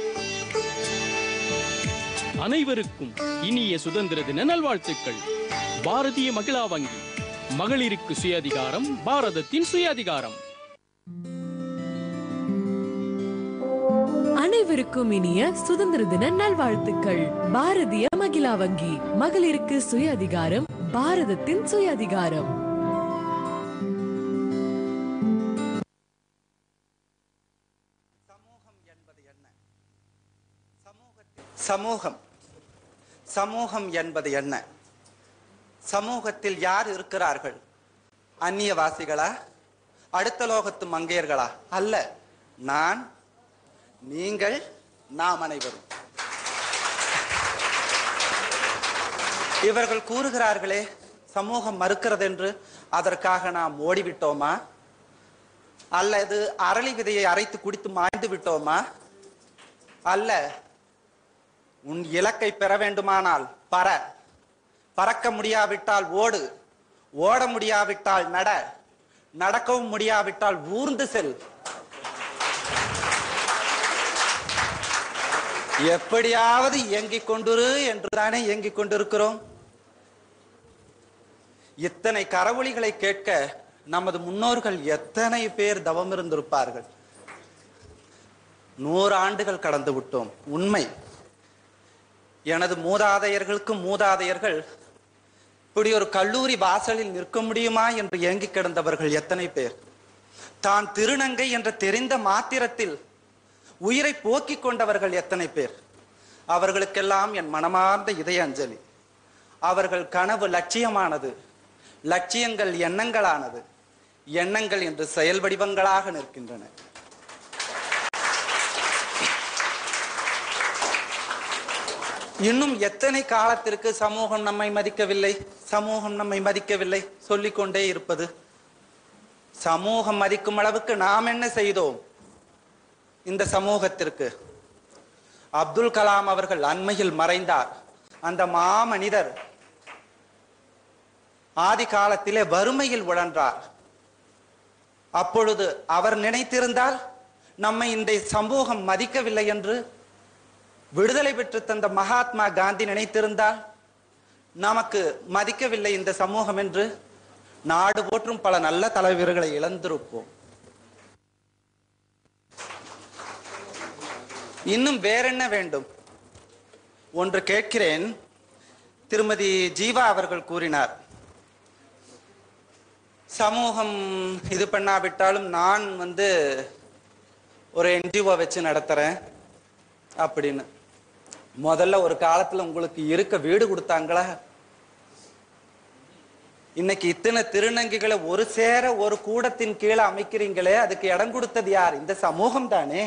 அனைவருக்கும் இனிய சுதந்திர தின நல்வாழ்த்துக்கள் பாரதிய மகிழா வங்கி மகளிருக்கு சுயாதிகாரம் பாரதத்தின் சுயாதிகாரம் அனைவருக்கும் இனிய சுதந்திர தின நல்வாழ்த்துக்கள் பாரதிய மகிழா வங்கி மகளிருக்கு சுய அதிகாரம் பாரதத்தின் சுய அதிகாரம் சமூகம் சமூகம் என்பது என்ன சமூகத்தில் யார் இருக்கிறார்கள் அந்நியவாசிகளா அடுத்த லோகத்து மங்கையர்களா அல்ல நான் நீங்கள் நாம் அனைவரும் இவர்கள் கூறுகிறார்களே சமூகம் மறுக்கிறது என்று அதற்காக நாம் ஓடிவிட்டோமா அல்லது அரளி விதையை அரைத்து குடித்து மாய்ந்து விட்டோமா அல்ல உன் இலக்கை பெற வேண்டுமானால் பற பறக்க முடியாவிட்டால் ஓடு ஓட முடியாவிட்டால் நட நடக்கவும் முடியாவிட்டால் ஊர்ந்து செல் எப்படியாவது இயங்கிக் கொண்டிரு என்றுதானே இயங்கிக் கொண்டிருக்கிறோம் இத்தனை கரவொலிகளை கேட்க நமது முன்னோர்கள் எத்தனை பேர் தவம் இருந்திருப்பார்கள் நூறு ஆண்டுகள் கடந்து விட்டோம் உண்மை எனது மூதாதையர்களுக்கு மூதாதையர்கள் இப்படி ஒரு கல்லூரி வாசலில் நிற்க முடியுமா என்று ஏங்கி கிடந்தவர்கள் எத்தனை பேர் தான் திருநங்கை என்ற தெரிந்த மாத்திரத்தில் உயிரை போக்கிக் கொண்டவர்கள் எத்தனை பேர் அவர்களுக்கெல்லாம் என் மனமார்ந்த இதய அஞ்சலி அவர்கள் கனவு லட்சியமானது லட்சியங்கள் எண்ணங்களானது எண்ணங்கள் என்று செயல் வடிவங்களாக நிற்கின்றன இன்னும் எத்தனை காலத்திற்கு சமூகம் நம்மை மதிக்கவில்லை சமூகம் நம்மை மதிக்கவில்லை சொல்லிக்கொண்டே இருப்பது சமூகம் மதிக்கும் அளவுக்கு நாம் என்ன செய்தோம் இந்த சமூகத்திற்கு அப்துல் கலாம் அவர்கள் அண்மையில் மறைந்தார் அந்த மாமனிதர் ஆதி காலத்திலே வறுமையில் உழன்றார் அப்பொழுது அவர் நினைத்திருந்தால் நம்மை இந்த சமூகம் மதிக்கவில்லை என்று விடுதலை பெற்று தந்த மகாத்மா காந்தி நினைத்திருந்தால் நமக்கு மதிக்கவில்லை இந்த சமூகம் என்று நாடு போற்றும் பல நல்ல தலைவர்களை இழந்திருப்போம் இன்னும் வேறென்ன வேண்டும் ஒன்று கேட்கிறேன் திருமதி ஜீவா அவர்கள் கூறினார் சமூகம் இது பண்ணாவிட்டாலும் நான் வந்து ஒரு என்ஜிஓ வச்சு நடத்துறேன் அப்படின்னு முதல்ல ஒரு காலத்துல உங்களுக்கு இருக்க வீடு கொடுத்தாங்களா இன்னைக்கு இத்தனை திருநங்கைகளை ஒரு சேர ஒரு கூடத்தின் கீழே அமைக்கிறீங்களே அதுக்கு இடம் கொடுத்தது யார் இந்த சமூகம் தானே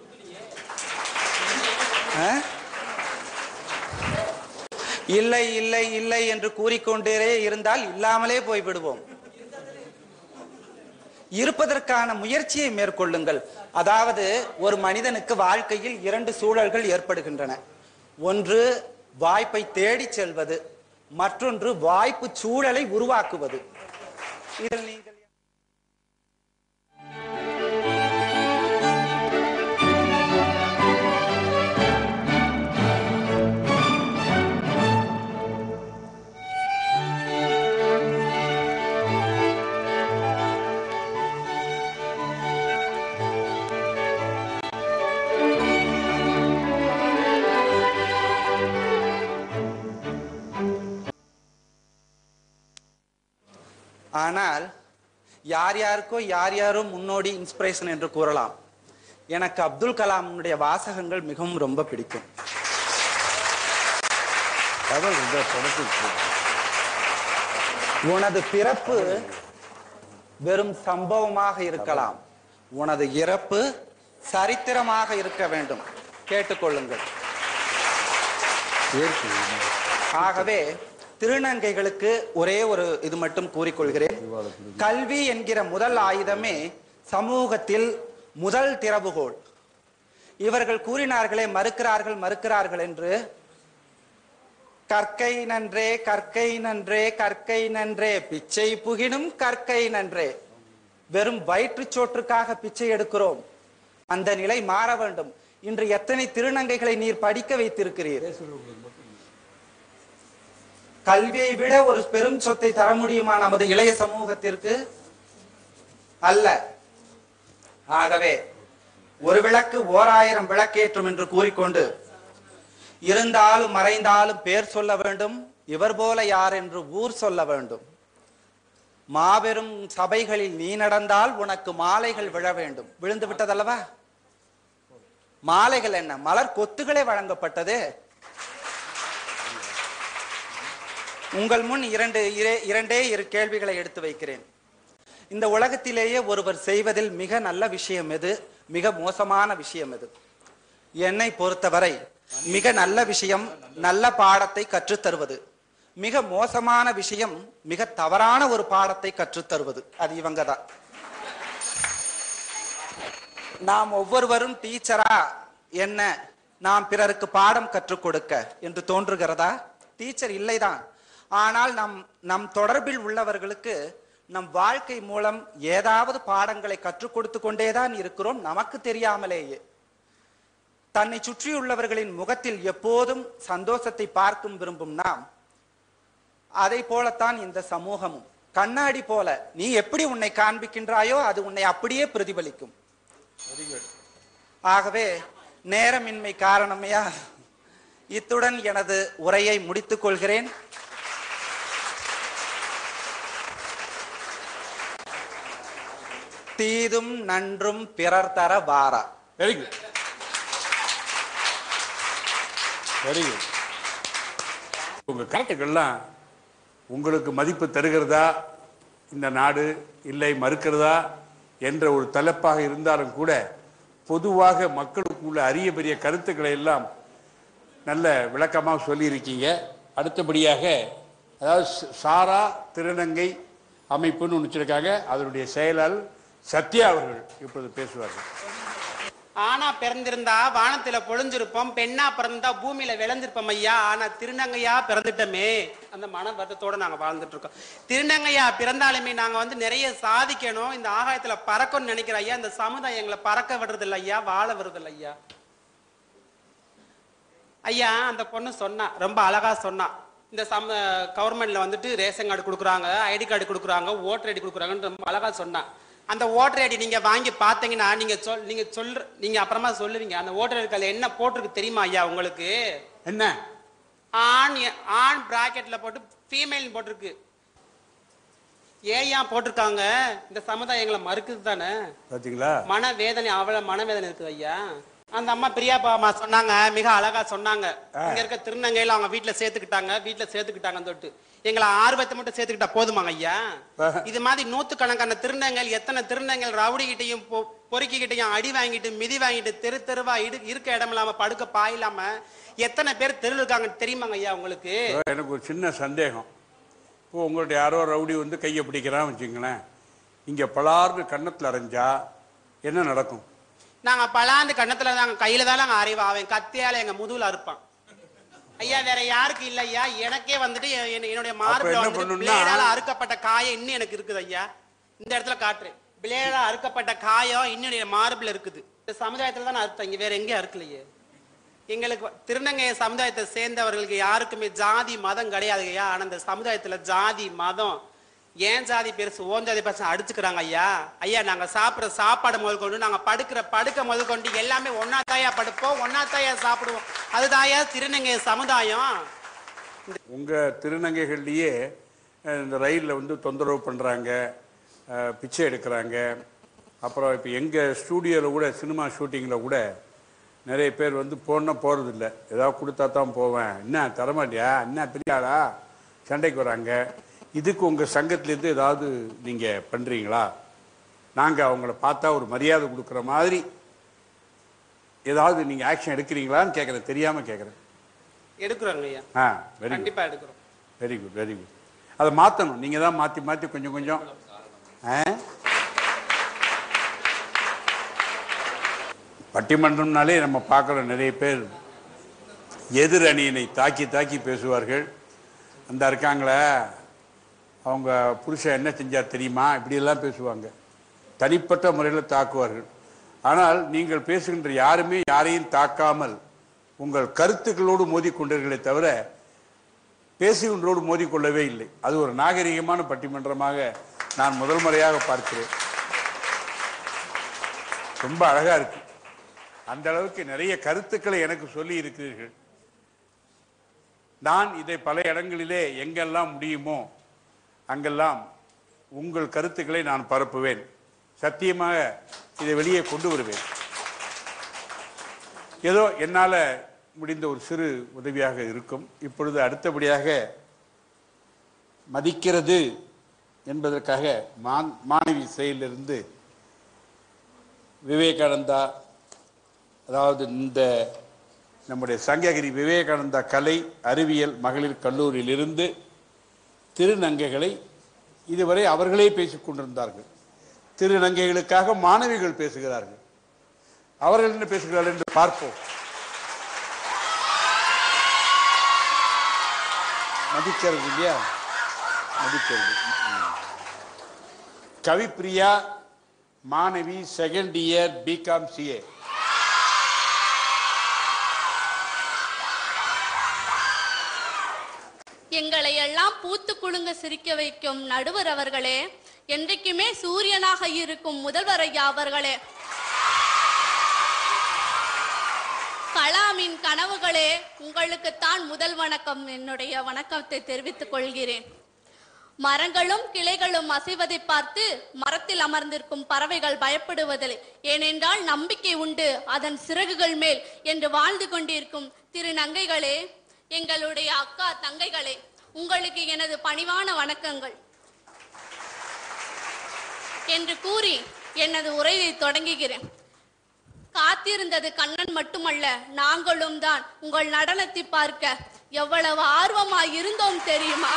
ஆ? இல்லை இல்லை இல்லை என்று கூறிக்கொண்டே இருந்தால் இல்லாமலே போய்விடுவோம் இருப்பதற்கான முயற்சியை மேற்கொள்ளுங்கள் அதாவது ஒரு மனிதனுக்கு வாழ்க்கையில் இரண்டு சூழல்கள் ஏற்படுகின்றன ஒன்று வாய்ப்பை தேடிச் செல்வது மற்றொன்று வாய்ப்பு சூழலை உருவாக்குவது இதில் நீங்கள் ஆனால் யார் யாருக்கோ யார் யாரோ முன்னோடி இன்ஸ்பிரேஷன் என்று கூறலாம் எனக்கு அப்துல் கலாமுடைய வாசகங்கள் மிகவும் ரொம்ப பிடிக்கும் உனது பிறப்பு வெறும் சம்பவமாக இருக்கலாம் உனது இறப்பு சரித்திரமாக இருக்க வேண்டும் கேட்டுக்கொள்ளுங்கள் ஆகவே திருநங்கைகளுக்கு ஒரே ஒரு இது மட்டும் கூறிக்கொள்கிறேன் கல்வி என்கிற முதல் ஆயுதமே சமூகத்தில் முதல் திறவுகோல் இவர்கள் கூறினார்களே மறுக்கிறார்கள் மறுக்கிறார்கள் என்று கற்கை நன்றே கற்கை நன்றே கற்கை நன்றே பிச்சை புகினும் கற்கை நன்றே வெறும் வயிற்றுச் சோற்றுக்காக பிச்சை எடுக்கிறோம் அந்த நிலை மாற வேண்டும் இன்று எத்தனை திருநங்கைகளை நீர் படிக்க வைத்திருக்கிறீர் கல்வியை விட ஒரு பெரும் சொத்தை தர முடியுமா நமது இளைய சமூகத்திற்கு அல்ல ஆகவே ஒரு விளக்கு ஓர் ஆயிரம் விளக்கேற்றும் என்று கூறிக்கொண்டு இருந்தாலும் மறைந்தாலும் பேர் சொல்ல வேண்டும் இவர் போல யார் என்று ஊர் சொல்ல வேண்டும் மாபெரும் சபைகளில் நீ நடந்தால் உனக்கு மாலைகள் விழ வேண்டும் விழுந்து விட்டதல்லவா மாலைகள் என்ன மலர் கொத்துகளே வழங்கப்பட்டது உங்கள் முன் இரண்டு இர- இரண்டே இரு கேள்விகளை எடுத்து வைக்கிறேன் இந்த உலகத்திலேயே ஒருவர் செய்வதில் மிக நல்ல விஷயம் எது மிக மோசமான விஷயம் எது என்னை பொறுத்தவரை மிக நல்ல விஷயம் நல்ல பாடத்தை கற்றுத் தருவது மிக மோசமான விஷயம் மிக தவறான ஒரு பாடத்தை கற்றுத் தருவது அது இவங்க தான் நாம் ஒவ்வொருவரும் டீச்சரா என்ன நாம் பிறருக்கு பாடம் கற்றுக் கொடுக்க என்று தோன்றுகிறதா டீச்சர் இல்லைதான் ஆனால் நம் நம் தொடர்பில் உள்ளவர்களுக்கு நம் வாழ்க்கை மூலம் ஏதாவது பாடங்களை கற்றுக் கொடுத்து கொண்டேதான் இருக்கிறோம் நமக்கு தெரியாமலேயே தன்னை சுற்றியுள்ளவர்களின் முகத்தில் எப்போதும் சந்தோஷத்தை பார்க்கும் விரும்பும் நாம் அதை போலத்தான் இந்த சமூகமும் கண்ணாடி போல நீ எப்படி உன்னை காண்பிக்கின்றாயோ அது உன்னை அப்படியே பிரதிபலிக்கும் ஆகவே நேரமின்மை காரணமையா இத்துடன் எனது உரையை முடித்துக் கொள்கிறேன் தீதும் நன்றும் பிறர் தர வாரா வெரி குட் வெரி குட் உங்க கருத்துக்கள்லாம் உங்களுக்கு மதிப்பு தருகிறதா இந்த நாடு இல்லை மறுக்கிறதா என்ற ஒரு தலைப்பாக இருந்தாலும் கூட பொதுவாக மக்களுக்குள்ள அரிய பெரிய கருத்துக்களை எல்லாம் நல்ல விளக்கமாக சொல்லியிருக்கீங்க அடுத்தபடியாக அதாவது ச- சாரா திருநங்கை அமைப்புன்னு ஒன்று வச்சிருக்காங்க அதனுடைய செயலாளர் சத்யா அவர்கள் இப்பொழுது பேசுவார்கள் ஆனா பிறந்திருந்தா வானத்துல பொழிஞ்சிருப்போம் பெண்ணா பிறந்தா பூமியில விளைஞ்சிருப்போம் ஐயா ஆனா திருநங்கையா பிறந்துட்டோமே அந்த மன வருத்தத்தோட நாங்க வாழ்ந்துட்டு இருக்கோம் திருநங்கையா பிறந்தாலுமே நாங்க வந்து நிறைய சாதிக்கணும் இந்த ஆகாயத்துல பறக்கணும்னு நினைக்கிற ஐயா இந்த சமுதாயம் எங்களை பறக்க விடுறது இல்ல ஐயா வாழ விடுறது இல்ல ஐயா ஐயா அந்த பொண்ணு சொன்னா ரொம்ப அழகா சொன்னா இந்த சம கவர்மெண்ட்ல வந்துட்டு ரேஷன் கார்டு கொடுக்குறாங்க ஐடி கார்டு கொடுக்குறாங்க ஓட்டர் ஐடி கொடுக்குறாங்கன்னு ரொம்ப அழகா சொன்னா அந்த ஓட்டர் ஐடி நீங்க வாங்கி பார்த்தீங்கன்னா நீங்க சொல் நீங்க சொல்ற நீங்க அப்புறமா சொல்லுவீங்க அந்த ஓட்டர் ஐடி கார்டுல என்ன போட்டிருக்கு தெரியுமா ஐயா உங்களுக்கு என்ன ஆண் ஆண் பிராக்கெட்ல போட்டு ஃபீமேல் போட்டிருக்கு ஏன் போட்டிருக்காங்க இந்த சமுதாயம் எங்களை மறுக்குது தானே பார்த்தீங்களா மன வேதனை அவ்வளவு மனவேதனை இருக்குது ஐயா அந்த அம்மா பிரியாப்பா அம்மா சொன்னாங்க மிக அழகா சொன்னாங்க இங்க இருக்க திருநங்கையில அவங்க வீட்டுல சேர்த்துக்கிட்டாங்க வீட்டுல சேர்த்துக்கிட்டாங்கன்னு தொட்டு எங்களை ஆர்வத்தை மட்டும் சேர்த்துக்கிட்டா போதுமாங்க ஐயா இது மாதிரி நூத்துக்கணக்கான திருநங்கைகள் எத்தனை திருநங்கைகள் ரவுடிகிட்டையும் பொ- பொறுக்கிக்கிட்டையும் அடி வாங்கிட்டு மிதி வாங்கிட்டு தெரு தெருவா இடு இருக்க இடம் இல்லாம படுக்க பாய் இல்லாம எத்தனை பேர் தெருவில் இருக்காங்க தெரியுமாங்க ஐயா உங்களுக்கு எனக்கு ஒரு சின்ன சந்தேகம் இப்போ உங்கள்ட்ட யாரோ ரவுடி வந்து கையை பிடிக்கிறான்னு வச்சுங்களேன் இங்கே பலார்னு கன்னத்தில் அரைஞ்சா என்ன நடக்கும் நாங்க பலாந்து கண்ணத்துல நாங்க கையில தான் நாங்க அறிவா அவன் கத்தியால எங்க முதுகுல அறுப்பான் ஐயா வேற யாருக்கு இல்ல ஐயா எனக்கே வந்துட்டு எ- என்- என்னுடைய மார்பில் என்ன வந்துட்டு பண்ணணும்னா- பிளேடால அறுக்கப்பட்ட காயம் இன்னும் எனக்கு இருக்குது ஐயா இந்த இடத்துல காட்டுறேன் பிளேடால அறுக்கப்பட்ட காயம் இன்னும் என் மார்பில் இருக்குது இந்த சமுதாயத்துல தான் நான் அறுத்தேன் இங்க வேற எங்கேயும் அறுக்கலையே எங்களுக்கு திருநங்கை சமுதாயத்தை சேர்ந்தவர்களுக்கு யாருக்குமே ஜாதி மதம் கிடையாது ஐயா ஆனா இந்த சமுதாயத்துல ஜாதி மதம் ஏன் ஜாதி பெருசு ஓன் ஜாதி பெருசு அடிச்சுக்கிறாங்க ஐயா ஐயா நாங்க சாப்பிடுற சாப்பாடு முதல் கொண்டு நாங்க படுக்கிற படுக்க முதல் கொண்டு எல்லாமே ஒன்னா தாயா படுப்போம் ஒன்னா தாயா சாப்பிடுவோம் அதுதாயா திருநங்கை சமுதாயம் உங்கள் திருநங்கைகள்லேயே அஹ், இந்த ரயிலில் வந்து தொந்தரவு பண்ணுறாங்க பிச்சை எடுக்கிறாங்க அப்புறம் இப்போ எங்கள் ஸ்டூடியோவில் கூட சினிமா ஷூட்டிங்கில் கூட நிறைய பேர் வந்து போனால் போகிறதில்ல ஏதாவது கொடுத்தா தான் போவேன் என்ன தரமாட்டியா என்ன பெரியாளா சண்டைக்கு வராங்க இதுக்கு உங்கள் சங்கத்திலேருந்து ஏதாவது நீங்கள் பண்ணுறீங்களா நாங்கள் அவங்கள பார்த்தா ஒரு மரியாதை கொடுக்குற மாதிரி ஏதாவது நீங்கள் ஆக்ஷன் எடுக்கிறீங்களான்னு கேட்குறேன் தெரியாமல் கேட்குறேன் எடுக்கிறோங்க ஐயா ஆ வெரி குட் கண்டிப்பா எடுக்கிறோம் வெரி குட் வெரி குட் அதை மாற்றணும் நீங்கள் தான் மாற்றி மாற்றி கொஞ்சம் கொஞ்சம் ஆ? பட்டிமன்றம்னாலே நம்ம பார்க்குற நிறைய பேர் எதிர் அணியினை தாக்கி தாக்கி பேசுவார்கள் அந்த இருக்காங்களே அவங்க புருஷன் என்ன செஞ்சார் தெரியுமா இப்படியெல்லாம் பேசுவாங்க தனிப்பட்ட முறையில் தாக்குவார்கள் ஆனால் நீங்கள் பேசுகின்ற யாருமே யாரையும் தாக்காமல் உங்கள் கருத்துக்களோடு மோதிக்கொண்டீர்களே தவிர பேசுகின்றோடு மோதிக்கொள்ளவே இல்லை அது ஒரு நாகரிகமான பட்டிமன்றமாக நான் முதல் முறையாக பார்க்கிறேன் ரொம்ப அழகா இருக்கு அந்த அளவுக்கு நிறைய கருத்துக்களை எனக்கு சொல்லி இருக்கிறீர்கள் நான் இதை பல இடங்களிலே எங்கெல்லாம் முடியுமோ அங்கெல்லாம் உங்கள் கருத்துக்களை நான் பரப்புவேன் சத்தியமாக இதை வெளியே கொண்டு வருவேன் ஏதோ என்னால் முடிந்த ஒரு சிறு உதவியாக இருக்கும் இப்பொழுது அடுத்தபடியாக மதிக்கிறது என்பதற்காக மான் மாணவி செயலிலிருந்து விவேகானந்தா அதாவது இந்த நம்முடைய சங்ககிரி விவேகானந்தா கலை அறிவியல் மகளிர் கல்லூரியிலிருந்து திருநங்கைகளை இதுவரை அவர்களே பேசிக் கொண்டிருந்தார்கள் திருநங்கைகளுக்காக மாணவிகள் பேசுகிறார்கள் அவர்கள் என்ன பேசுகிறார்கள் என்று பார்ப்போம் மதிக்கிறது இல்லையா மதிக்கிறது ம். கவிப்பிரியா மாணவி செகண்ட் இயர் பிகாம் சிஏ எங்களை எல்லாம் பூத்து குலுங்க சிரிக்க வைக்கும் நடுவர் அவர்களே என்றைக்குமே சூரியனாக இருக்கும் முதல்வர் ஐயா அவர்களே கலாமின் கனவுகளே உங்களுக்குத்தான் முதல் வணக்கம் என்னுடைய வணக்கத்தை தெரிவித்துக் கொள்கிறேன் மரங்களும் கிளைகளும் அசைவதை பார்த்து மரத்தில் அமர்ந்திருக்கும் பறவைகள் பயப்படுவதில்லை ஏனென்றால் நம்பிக்கை உண்டு அதன் சிறகுகள் மேல் என்று வாழ்ந்து கொண்டிருக்கும் திருநங்கைகளே எங்களுடைய அக்கா தங்கைகளே உங்களுக்கு எனது பணிவான வணக்கங்கள் என்று கூறி எனது உரையை தொடங்குகிறேன் காத்திருந்தது கண்ணன் மட்டுமல்ல நாங்களும் தான் உங்கள் நடனத்தை பார்க்க எவ்வளவு ஆர்வமாய் இருந்தோம் தெரியுமா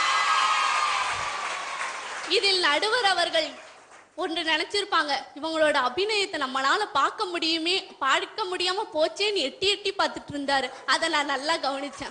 இதில் நடுவர் அவர்கள் ஒன்று நினைச்சிருப்பாங்க இவங்களோட அபிநயத்தை நம்மளால பார்க்க முடியுமே பார்க்க முடியாம போச்சேன்னு எட்டி எட்டி பார்த்துட்டு இருந்தாரு அதை நான் நல்லா கவனிச்சேன்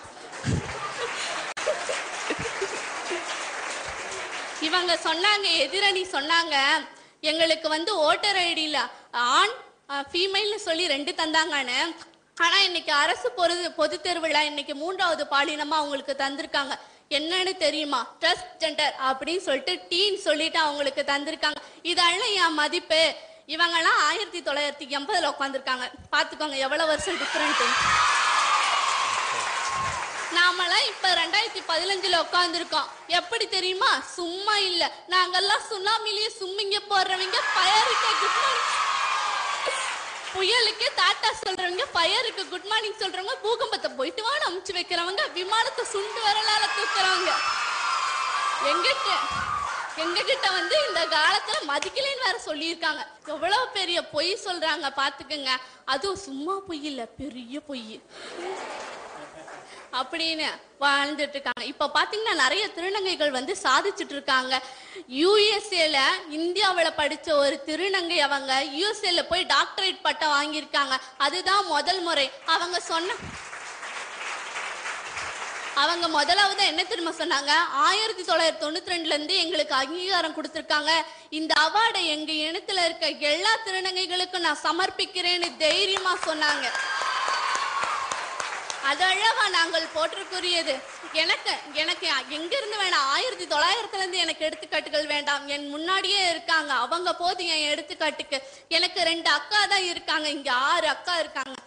இவங்க சொன்னாங்க எதிரணி சொன்னாங்க எங்களுக்கு வந்து ஓட்டர் ஐடியில் ஆண் ஃபீமேல்னு சொல்லி ரெண்டு தந்தாங்கன்னு ஆனா இன்னைக்கு அரசு பொது பொது தேர்வுல இன்னைக்கு மூன்றாவது பாலினமா அவங்களுக்கு தந்திருக்காங்க என்னன்னு தெரியுமா ட்ரஸ்ட் ஜெண்டர் அப்படின்னு சொல்லிட்டு டீன் சொல்லிட்டு அவங்களுக்கு தந்திருக்காங்க இதெல்லாம் என் மதிப்பு இவங்கெல்லாம் ஆயிரத்தி தொள்ளாயிரத்தி எண்பதுல உட்காந்துருக்காங்க பாத்துக்கோங்க எவ்வளவு வருஷம் டிஃப்ரெண்ட் நாமெல்லாம் இப்ப ரெண்டாயிரத்தி பதினஞ்சுல உட்காந்துருக்கோம் எப்படி தெரியுமா சும்மா இல்ல நாங்கெல்லாம் சுனாமிலேயே சும்மிங்க போடுறவங்க பயருக்கு குட் மார்னிங் புயலுக்கு டாட்டா சொல்றவங்க பயருக்கு குட் மார்னிங் சொல்றவங்க பூகம்பத்தை போயிட்டு வான்னு அமுச்சு வைக்கிறவங்க விமானத்தை சுண்டு வரலால தூக்குறவங்க எங்கிட்ட எங்க கிட்ட வந்து இந்த காலத்துல மதிக்கலைன்னு வேற சொல்லியிருக்காங்க எவ்வளவு பெரிய பொய் சொல்றாங்க பாத்துக்கங்க அதுவும் சும்மா பொய் இல்ல பெரிய பொய் அப்படின்னு வாழ்ந்துட்டு இருக்காங்க இப்ப பாத்தீங்கன்னா நிறைய திருநங்கைகள் வந்து சாதிச்சுட்டு இருக்காங்க யூஎஸ்ஏல இந்தியாவுல படிச்ச ஒரு திருநங்கை அவங்க யூஎஸ்ஏல போய் டாக்டரேட் பட்டம் வாங்கியிருக்காங்க அதுதான் முதல் முறை அவங்க சொன்ன அவங்க முதலாவது என்ன தெரியுமா சொன்னாங்க ஆயிரத்தி தொள்ளாயிரத்தி தொண்ணூத்தி ரெண்டுல இருந்து எங்களுக்கு அங்கீகாரம் கொடுத்திருக்காங்க இந்த அவார்டை எங்க இனத்துல இருக்க எல்லா திருநங்கைகளுக்கும் நான் சமர்ப்பிக்கிறேன்னு தைரியமா சொன்னாங்க அதழவா நாங்கள் போற்றுக்குரியது எனக்கு எனக்கு எங்க இருந்து வேணாம் ஆயிரத்தி தொள்ளாயிரத்துல இருந்து எனக்கு எடுத்துக்காட்டுகள் வேண்டாம் என் முன்னாடியே இருக்காங்க அவங்க போது என் எடுத்துக்காட்டுக்கு எனக்கு ரெண்டு அக்கா தான் இருக்காங்க இங்க ஆறு அக்கா இருக்காங்க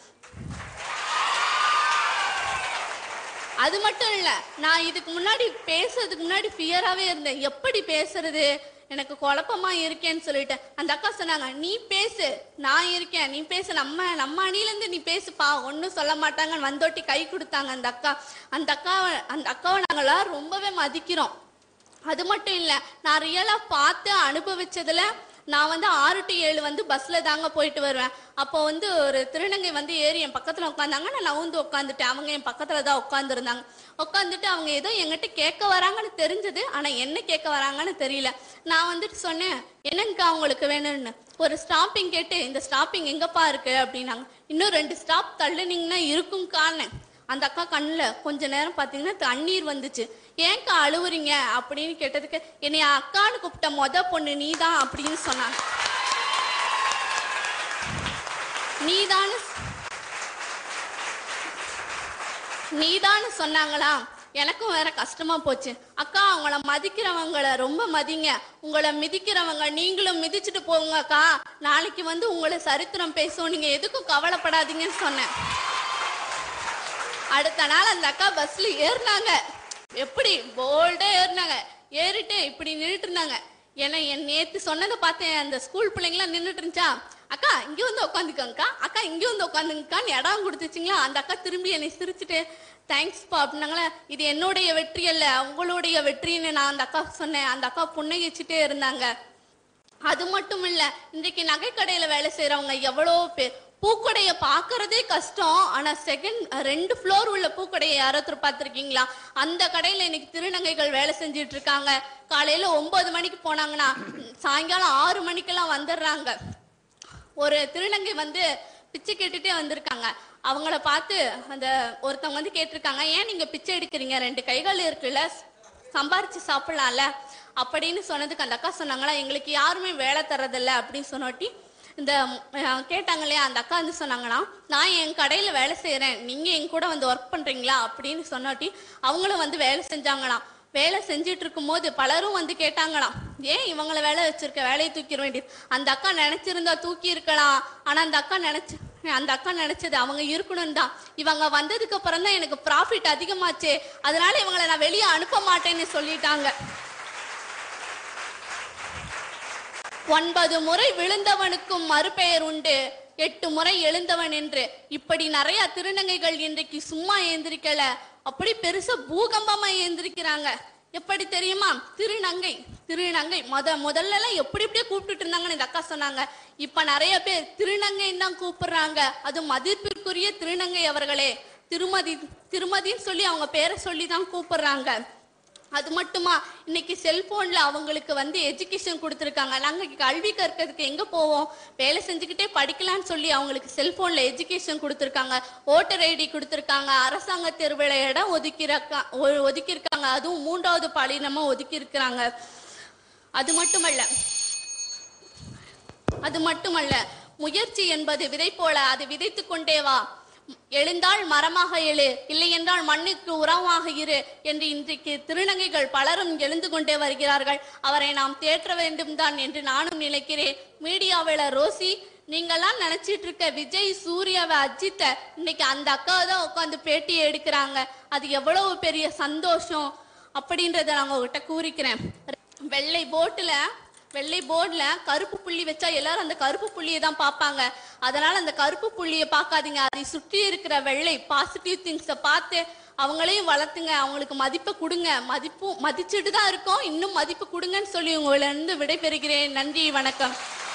அது மட்டும் இல்ல நான் இதுக்கு முன்னாடி பேசுறதுக்கு முன்னாடி ஃபியராவே இருந்தேன் எப்படி பேசுறது எனக்கு குழப்பமா இருக்கேன்னு சொல்லிட்டு அந்த அக்கா சொன்னாங்க நீ பேசு நான் இருக்கேன் நீ பேசு நம்ம நம்ம அணில இருந்து நீ பேசுப்பா ஒன்னும் சொல்ல மாட்டாங்கன்னு வந்தோட்டி கை கொடுத்தாங்க அந்த அக்கா அந்த அக்காவை அந்த அக்காவை நாங்களாம் ரொம்பவே மதிக்கிறோம் அது மட்டும் இல்ல நான் ரியலா பார்த்து அனுபவிச்சதுல நான் வந்து ஆறு டு ஏழு வந்து பஸ்ல தாங்க போயிட்டு வருவேன் அப்போ வந்து ஒரு திருநங்கை வந்து ஏறி என் பக்கத்துல உட்காந்தாங்க நான் நவுந்து உட்காந்துட்டேன் அவங்க என் பக்கத்துல தான் உட்காந்துருந்தாங்க உட்காந்துட்டு அவங்க ஏதோ என்கிட்ட கேட்க வராங்கன்னு தெரிஞ்சது ஆனா என்ன கேட்க வராங்கன்னு தெரியல நான் வந்துட்டு சொன்னேன் என்னங்கக்கா அவங்களுக்கு வேணும்னு ஒரு ஸ்டாப்பிங் கேட்டு இந்த ஸ்டாப்பிங் எங்கப்பா இருக்கு அப்படின்னாங்க இன்னும் ரெண்டு ஸ்டாப் தள்ளுனீங்கன்னா இருக்கும் காணேன் அந்த அக்கா கண்ணில் கொஞ்ச நேரம் பார்த்தீங்கன்னா தண்ணீர் வந்துச்சு ஏன்க்கா அழுவுறீங்க அப்படின்னு கேட்டதுக்கு என்னைய அக்கான்னு கூப்பிட்ட மொத பொண்ணு நீதான் அப்படின்னு சொன்னாங்க நீதான்னு நீதான்னு சொன்னாங்களா எனக்கும் வேற கஷ்டமா போச்சு அக்கா அவங்கள மதிக்கிறவங்கள ரொம்ப மதிங்க உங்களை மிதிக்கிறவங்க நீங்களும் மிதிச்சுட்டு போங்க அக்கா நாளைக்கு வந்து உங்களை சரித்திரம் பேசுவோம் நீங்க எதுக்கும் கவலைப்படாதீங்கன்னு சொன்னேன் அடுத்த நாள் அந்த அக்கா பஸ்ல ஏறினாங்க எப்படி போல்டா ஏறினாங்க ஏறிட்டு இப்படி நின்றுட்டு இருந்தாங்க ஏன்னா என் நேத்து சொன்னதை பார்த்தேன் அந்த ஸ்கூல் பிள்ளைங்களாம் நின்றுட்டு இருந்துச்சா அக்கா இங்க வந்து உட்காந்துக்கோங்கக்கா அக்கா இங்க வந்து உட்காந்துங்கக்கான்னு இடம் கொடுத்துச்சிங்களா அந்த அக்கா திரும்பி என்னை சிரிச்சுட்டு தேங்க்ஸ்ப்பா அப்படின்னாங்களே இது என்னுடைய வெற்றி அல்ல உங்களுடைய வெற்றின்னு நான் அந்த அக்கா சொன்னேன் அந்த அக்கா புன்னகிச்சுட்டே இருந்தாங்க அது மட்டும் இல்ல இன்றைக்கு நகைக்கடையில வேலை செய்யறவங்க எவ்வளோ பேர் பூக்கடையை பார்க்கறதே கஷ்டம் ஆனா செகண்ட் ரெண்டு ஃப்ளோர் உள்ள பூக்கடையை யாராவது பார்த்துருக்கீங்களா அந்த கடையில இன்னைக்கு திருநங்கைகள் வேலை செஞ்சுட்டு இருக்காங்க காலையில ஒன்பது மணிக்கு போனாங்கன்னா சாயங்காலம் ஆறு மணிக்கெல்லாம் வந்துடுறாங்க ஒரு திருநங்கை வந்து பிச்சை கேட்டுட்டே வந்திருக்காங்க அவங்கள பார்த்து அந்த ஒருத்தவங்க வந்து கேட்டிருக்காங்க ஏன் நீங்க பிச்சை எடுக்கிறீங்க ரெண்டு கைகள் இருக்குல்ல சம்பாரிச்சு சாப்பிடலாம்ல அப்படின்னு சொன்னதுக்கு அந்த அக்கா சொன்னாங்களா எங்களுக்கு யாருமே வேலை தரதில்ல அப்படின்னு சொன்னாட்டி இந்த அஹ், கேட்டாங்க இல்லையா அந்த அக்கா வந்து சொன்னாங்களாம் நான் என் கடையில வேலை செய்யறேன் நீங்க என் கூட வந்து ஒர்க் பண்றீங்களா அப்படின்னு சொன்னாட்டி அவங்களும் வந்து வேலை செஞ்சாங்களாம் வேலை செஞ்சுட்டு இருக்கும்போது பலரும் வந்து கேட்டாங்களாம் ஏன் இவங்கள வேலை வச்சிருக்க வேலையை தூக்கிட வேண்டியது அந்த அக்கா நினைச்சிருந்தா தூக்கி இருக்கலாம் ஆனா அந்த அக்கா நினைச்சு அந்த அக்கா நினைச்சது அவங்க இருக்கணும் தான் இவங்க வந்ததுக்கு அப்புறம் தான் எனக்கு ப்ராஃபிட் அதிகமாச்சே அதனால இவங்களை நான் வெளியே அனுப்ப மாட்டேன்னு சொல்லிட்டாங்க ஒன்பது முறை விழுந்தவனுக்கும் மறுபெயர் உண்டு எட்டு முறை எழுந்தவன் என்று இப்படி நிறைய திருநங்கைகள் இன்றைக்கு சும்மா ஏந்திரிக்கல அப்படி பெருசா பூகம்பமா ஏந்திரிக்கிறாங்க எப்படி தெரியுமா திருநங்கை திருநங்கை முத முதல்ல எல்லாம் எப்படி இப்படியே கூப்பிட்டுட்டு இருந்தாங்கன்னு இந்த அக்கா சொன்னாங்க இப்ப நிறைய பேர் திருநங்கைன்னு தான் கூப்பிடுறாங்க அது மதிப்பிற்குரிய திருநங்கை அவர்களே திருமதி திருமதின்னு சொல்லி அவங்க பேரை சொல்லி தான் கூப்பிடுறாங்க அது மட்டுமா இன்னைக்கு செல்போன்ல அவங்களுக்கு வந்து எஜுகேஷன் கொடுத்துருக்காங்க நாங்க கல்வி கற்கிறதுக்கு எங்க போவோம் வேலை செஞ்சுக்கிட்டே படிக்கலாம்னு சொல்லி அவங்களுக்கு செல்போன்ல எஜுகேஷன் கொடுத்துருக்காங்க ஓட்டர் ஐடி கொடுத்துருக்காங்க அரசாங்க தேர்வுல இடம் ஒதுக்கிருக்கா ஒ- ஒதுக்கியிருக்காங்க அதுவும் மூன்றாவது பாலினமா ஒதுக்கி இருக்கிறாங்க அது மட்டுமல்ல அது மட்டுமல்ல முயற்சி என்பது விதை போல அது விதைத்து கொண்டே வா எழுந்தால் மரமாக எழு இல்லை என்றால் மண்ணுக்கு உரமாக இரு என்று இன்றைக்கு திருநங்கைகள் பலரும் எழுந்து கொண்டே வருகிறார்கள் அவரை நாம் தேற்ற வேண்டும் தான் என்று நானும் நினைக்கிறேன் மீடியாவில் ரோசி நீங்கெல்லாம் நினைச்சிட்டு இருக்க விஜய் சூர்யாவை அஜித்த இன்னைக்கு அந்த அக்கா தான் உட்காந்து பேட்டி எடுக்கிறாங்க அது எவ்வளவு பெரிய சந்தோஷம் அப்படின்றத நான் உங்ககிட்ட கூறிக்கிறேன் வெள்ளை போட்டுல வெள்ளை போர்டுல கருப்பு புள்ளி வச்சா எல்லாரும் அந்த கருப்பு புள்ளியை தான் பார்ப்பாங்க அதனால அந்த கருப்பு புள்ளியை பார்க்காதீங்க அதை சுற்றி இருக்கிற வெள்ளை பாசிட்டிவ் திங்ஸை பார்த்து அவங்களையும் வளர்த்துங்க அவங்களுக்கு மதிப்பை கொடுங்க மதிப்பும் மதிச்சுட்டு தான் இருக்கோம் இன்னும் மதிப்பு கொடுங்கன்னு சொல்லி உங்களை இருந்து விடைபெறுகிறேன் நன்றி வணக்கம்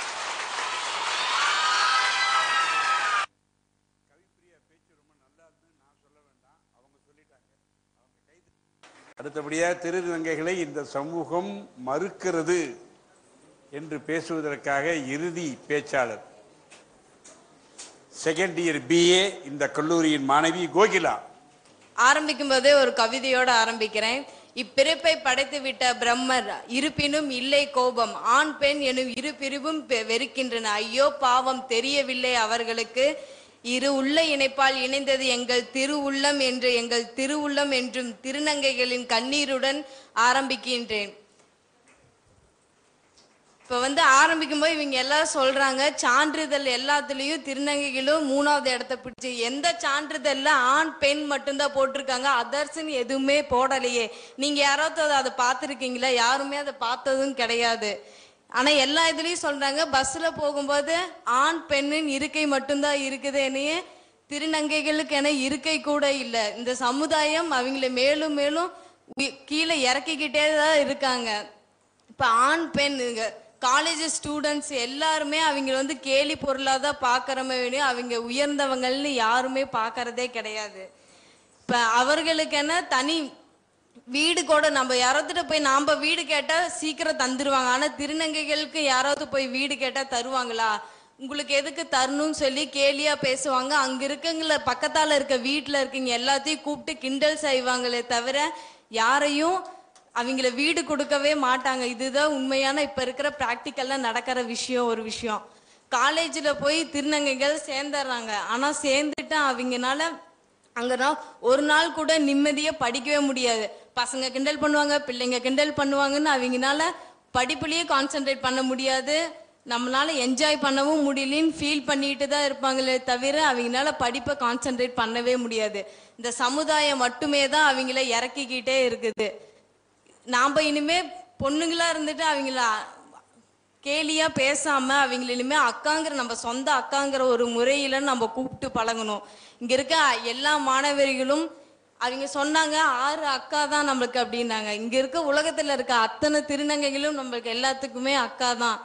அடுத்தபடியாக திருநங்கைகளை இந்த சமூகம் மறுக்கிறது என்று பேசுவதற்காக இறுதி பேச்சாளர் செகண்ட் இயர் பிஏ இந்த கல்லூரியின் மாணவி கோகிலா ஆரம்பிக்கும் போதே ஒரு கவிதையோட ஆரம்பிக்கிறேன் இப்பிறப்பை படைத்து விட்ட பிரம்மர் இருப்பினும் இல்லை கோபம் ஆண் பெண் எனும் இரு பிரிவும் பெ- வெறுக்கின்றன ஐயோ பாவம் தெரியவில்லை அவர்களுக்கு இரு உள்ள இணைப்பால் இணைந்தது எங்கள் திருவுள்ளம் என்று எங்கள் திருவுள்ளம் என்றும் திருநங்கைகளின் கண்ணீருடன் ஆரம்பிக்கின்றேன் இப்ப வந்து ஆரம்பிக்கும் போது இவங்க எல்லாரும் சொல்றாங்க சான்றிதழ் எல்லாத்துலயும் திருநங்கைகளும் மூணாவது இடத்த பிடிச்சு எந்த சான்றிதழ்ல ஆண் பெண் மட்டும்தான் போட்டிருக்காங்க அதர்ஸ்ன்னு எதுவுமே போடலையே நீங்க யாராவது அதை பார்த்துருக்கீங்களா யாருமே அதை பார்த்ததும் கிடையாது ஆனா எல்லா இதுலயும் சொல்றாங்க பஸ்ல போகும்போது ஆண் பெண்ணின் இருக்கை மட்டும்தான் இருக்குதுன்னு திருநங்கைகளுக்கு என இருக்கை கூட இல்ல இந்த சமுதாயம் அவங்கள மேலும் மேலும் உயி- கீழே இறக்கிக்கிட்டே தான் இருக்காங்க இப்ப ஆண் பெண் காலேஜ் ஸ்டூடெண்ட்ஸ் எல்லாருமே அவங்க வந்து கேலி பொருளா தான் பாக்குறமே வேணும் அவங்க உயர்ந்தவங்கள்னு யாருமே பாக்குறதே கிடையாது இப்ப அவர்களுக்கென தனி வீடு கூட நம்ம யாராவது போய் நாம வீடு கேட்டா சீக்கிரம் தந்துருவாங்க ஆனா திருநங்கைகளுக்கு யாராவது போய் வீடு கேட்டா தருவாங்களா உங்களுக்கு எதுக்கு தரணும்னு சொல்லி கேலியா பேசுவாங்க அங்க இருக்கவங்கள பக்கத்தால இருக்க வீட்டுல இருக்கீங்க எல்லாத்தையும் கூப்பிட்டு கிண்டல் செய்வாங்களே தவிர யாரையும் அவங்கள வீடு கொடுக்கவே மாட்டாங்க இதுதான் உண்மையான இப்ப இருக்கிற பிராக்டிக்கல்ல நடக்கிற விஷயம் ஒரு விஷயம் காலேஜ்ல போய் திருநங்கைகள் சேர்ந்துடுறாங்க ஆனா சேர்ந்துட்டா அவங்கனால அங்கன்னா ஒரு நாள் கூட நிம்மதியா படிக்கவே முடியாது பசங்க கிண்டல் பண்ணுவாங்க பிள்ளைங்க கிண்டல் பண்ணுவாங்கன்னு அவங்கனால படிப்புலயே கான்சென்ட்ரேட் பண்ண முடியாது நம்மளால என்ஜாய் பண்ணவும் முடியலன்னு ஃபீல் பண்ணிட்டு தான் இருப்பாங்களே தவிர அவங்கனால படிப்பை கான்சென்ட்ரேட் பண்ணவே முடியாது இந்த சமுதாயம் மட்டுமே தான் அவங்கள இறக்கிக்கிட்டே இருக்குது நாம இனிமே பொண்ணுங்களா இருந்துட்டு அவங்கள கேலியா பேசாம அவங்கள இனிமே அக்காங்கிற நம்ம சொந்த அக்காங்கிற ஒரு முறையில நம்ம கூப்பிட்டு பழகணும் இங்க இருக்க எல்லா மாணவர்களும் அவங்க சொன்னாங்க ஆறு அக்கா தான் நம்மளுக்கு அப்படின்னாங்க இங்க இருக்க உலகத்துல இருக்க அத்தனை திருநங்கைகளும் நம்மளுக்கு எல்லாத்துக்குமே அக்கா தான்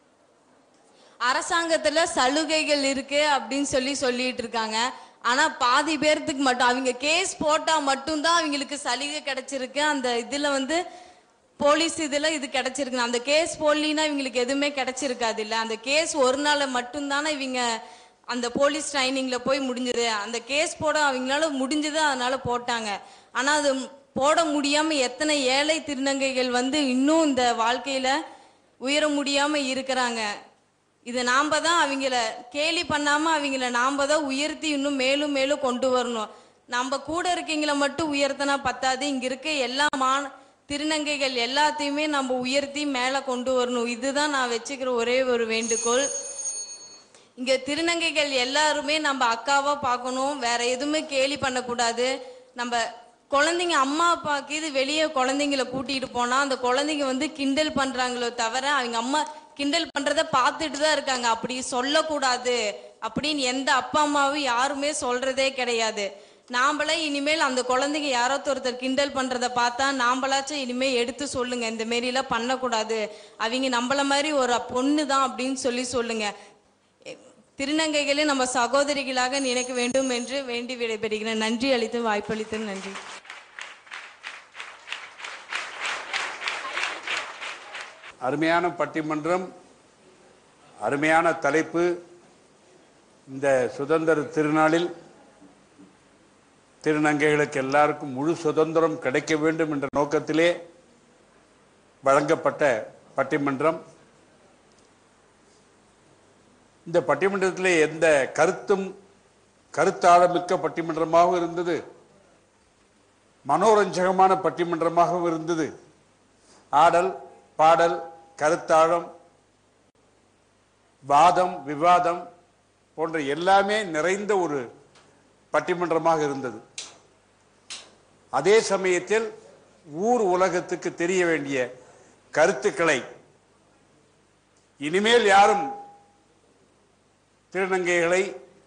அரசாங்கத்துல சலுகைகள் இருக்கு அப்படின்னு சொல்லி சொல்லிட்டு இருக்காங்க ஆனா பாதி பேர்த்துக்கு மட்டும் அவங்க கேஸ் போட்டா மட்டும்தான் அவங்களுக்கு சலுகை கிடைச்சிருக்கு அந்த இதுல வந்து போலீஸ் இதுல இது கிடைச்சிருக்கு அந்த கேஸ் போடலினா இவங்களுக்கு எதுவுமே கிடைச்சிருக்காது இல்ல அந்த கேஸ் ஒரு நாள் மட்டும்தானே இவங்க அந்த போலீஸ் ட்ரைனிங்ல போய் முடிஞ்சது அந்த கேஸ் போட அவங்களால முடிஞ்சது அதனால போட்டாங்க ஆனா அது போட முடியாம எத்தனை ஏழை திருநங்கைகள் வந்து இன்னும் இந்த வாழ்க்கையில உயர முடியாம இருக்கிறாங்க இதை நாம தான் அவங்கள கேலி பண்ணாம அவங்கள நாம தான் உயர்த்தி இன்னும் மேலும் மேலும் கொண்டு வரணும் நம்ம கூட இருக்கீங்கள மட்டும் உயர்த்தினா பத்தாது இங்க இருக்க எல்லா மான திருநங்கைகள் எல்லாத்தையுமே நம்ம உயர்த்தி மேல கொண்டு வரணும் இதுதான் நான் வச்சுக்கிற ஒரே ஒரு வேண்டுகோள் இங்க திருநங்கைகள் எல்லாருமே நம்ம அக்காவா பார்க்கணும் வேற எதுவுமே கேலி பண்ணக்கூடாது நம்ம குழந்தைங்க அம்மா அப்பாக்கு இது வெளியே குழந்தைங்கள கூட்டிட்டு போனா அந்த குழந்தைங்க வந்து கிண்டல் பண்றாங்களோ தவிர அவங்க அம்மா கிண்டல் பண்றத பார்த்துட்டு தான் இருக்காங்க அப்படி சொல்லக்கூடாது அப்படின்னு எந்த அப்பா அம்மாவும் யாருமே சொல்றதே கிடையாது நாமளே இனிமேல் அந்த குழந்தைங்க யாராவது ஒருத்தர் கிண்டல் பண்றத பார்த்தா நாம்பளாச்சும் இனிமேல் எடுத்து சொல்லுங்க இந்த மாரிலாம் பண்ணக்கூடாது அவங்க நம்மள மாதிரி ஒரு பொண்ணு தான் அப்படின்னு சொல்லி சொல்லுங்க திருநங்கைகளை நம்ம சகோதரிகளாக நினைக்க வேண்டும் என்று வேண்டி விடைபெறுகிறேன் நன்றி அளித்து வாய்ப்பளித்து நன்றி அருமையான பட்டிமன்றம் அருமையான தலைப்பு இந்த சுதந்திர திருநாளில் திருநங்கைகளுக்கு எல்லாருக்கும் முழு சுதந்திரம் கிடைக்க வேண்டும் என்ற நோக்கத்திலே வழங்கப்பட்ட பட்டிமன்றம் இந்த பட்டிமன்றத்திலே எந்த கருத்தும் கருத்தாழமிக்க பட்டிமன்றமாகவும் இருந்தது மனோரஞ்சகமான பட்டிமன்றமாகவும் இருந்தது ஆடல் பாடல் கருத்தாழம் வாதம் விவாதம் போன்ற எல்லாமே நிறைந்த ஒரு பட்டிமன்றமாக இருந்தது அதே சமயத்தில் ஊர் உலகத்துக்கு தெரிய வேண்டிய கருத்துக்களை இனிமேல் யாரும் திருநங்கைகளை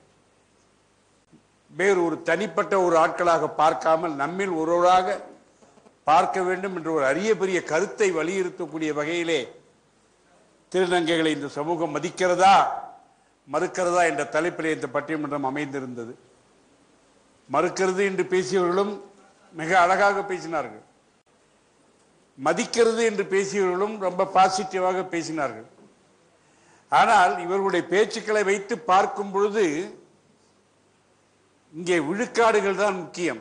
வேறு ஒரு தனிப்பட்ட ஒரு ஆட்களாக பார்க்காமல் நம்மில் ஒருவராக பார்க்க வேண்டும் என்ற ஒரு அரிய பெரிய கருத்தை வலியுறுத்தக்கூடிய வகையிலே திருநங்கைகளை இந்த சமூகம் மதிக்கிறதா மறுக்கிறதா என்ற தலைப்பிலே இந்த பட்டிமன்றம் அமைந்திருந்தது மறுக்கிறது என்று பேசியவர்களும் மிக அழகாக பேசினார்கள் மதிக்கிறது என்று பேசியவர்களும் ரொம்ப பாசிட்டிவாக பேசினார்கள் ஆனால் இவர்களுடைய பேச்சுக்களை வைத்து பார்க்கும் பொழுது இங்கே விழுக்காடுகள் தான் முக்கியம்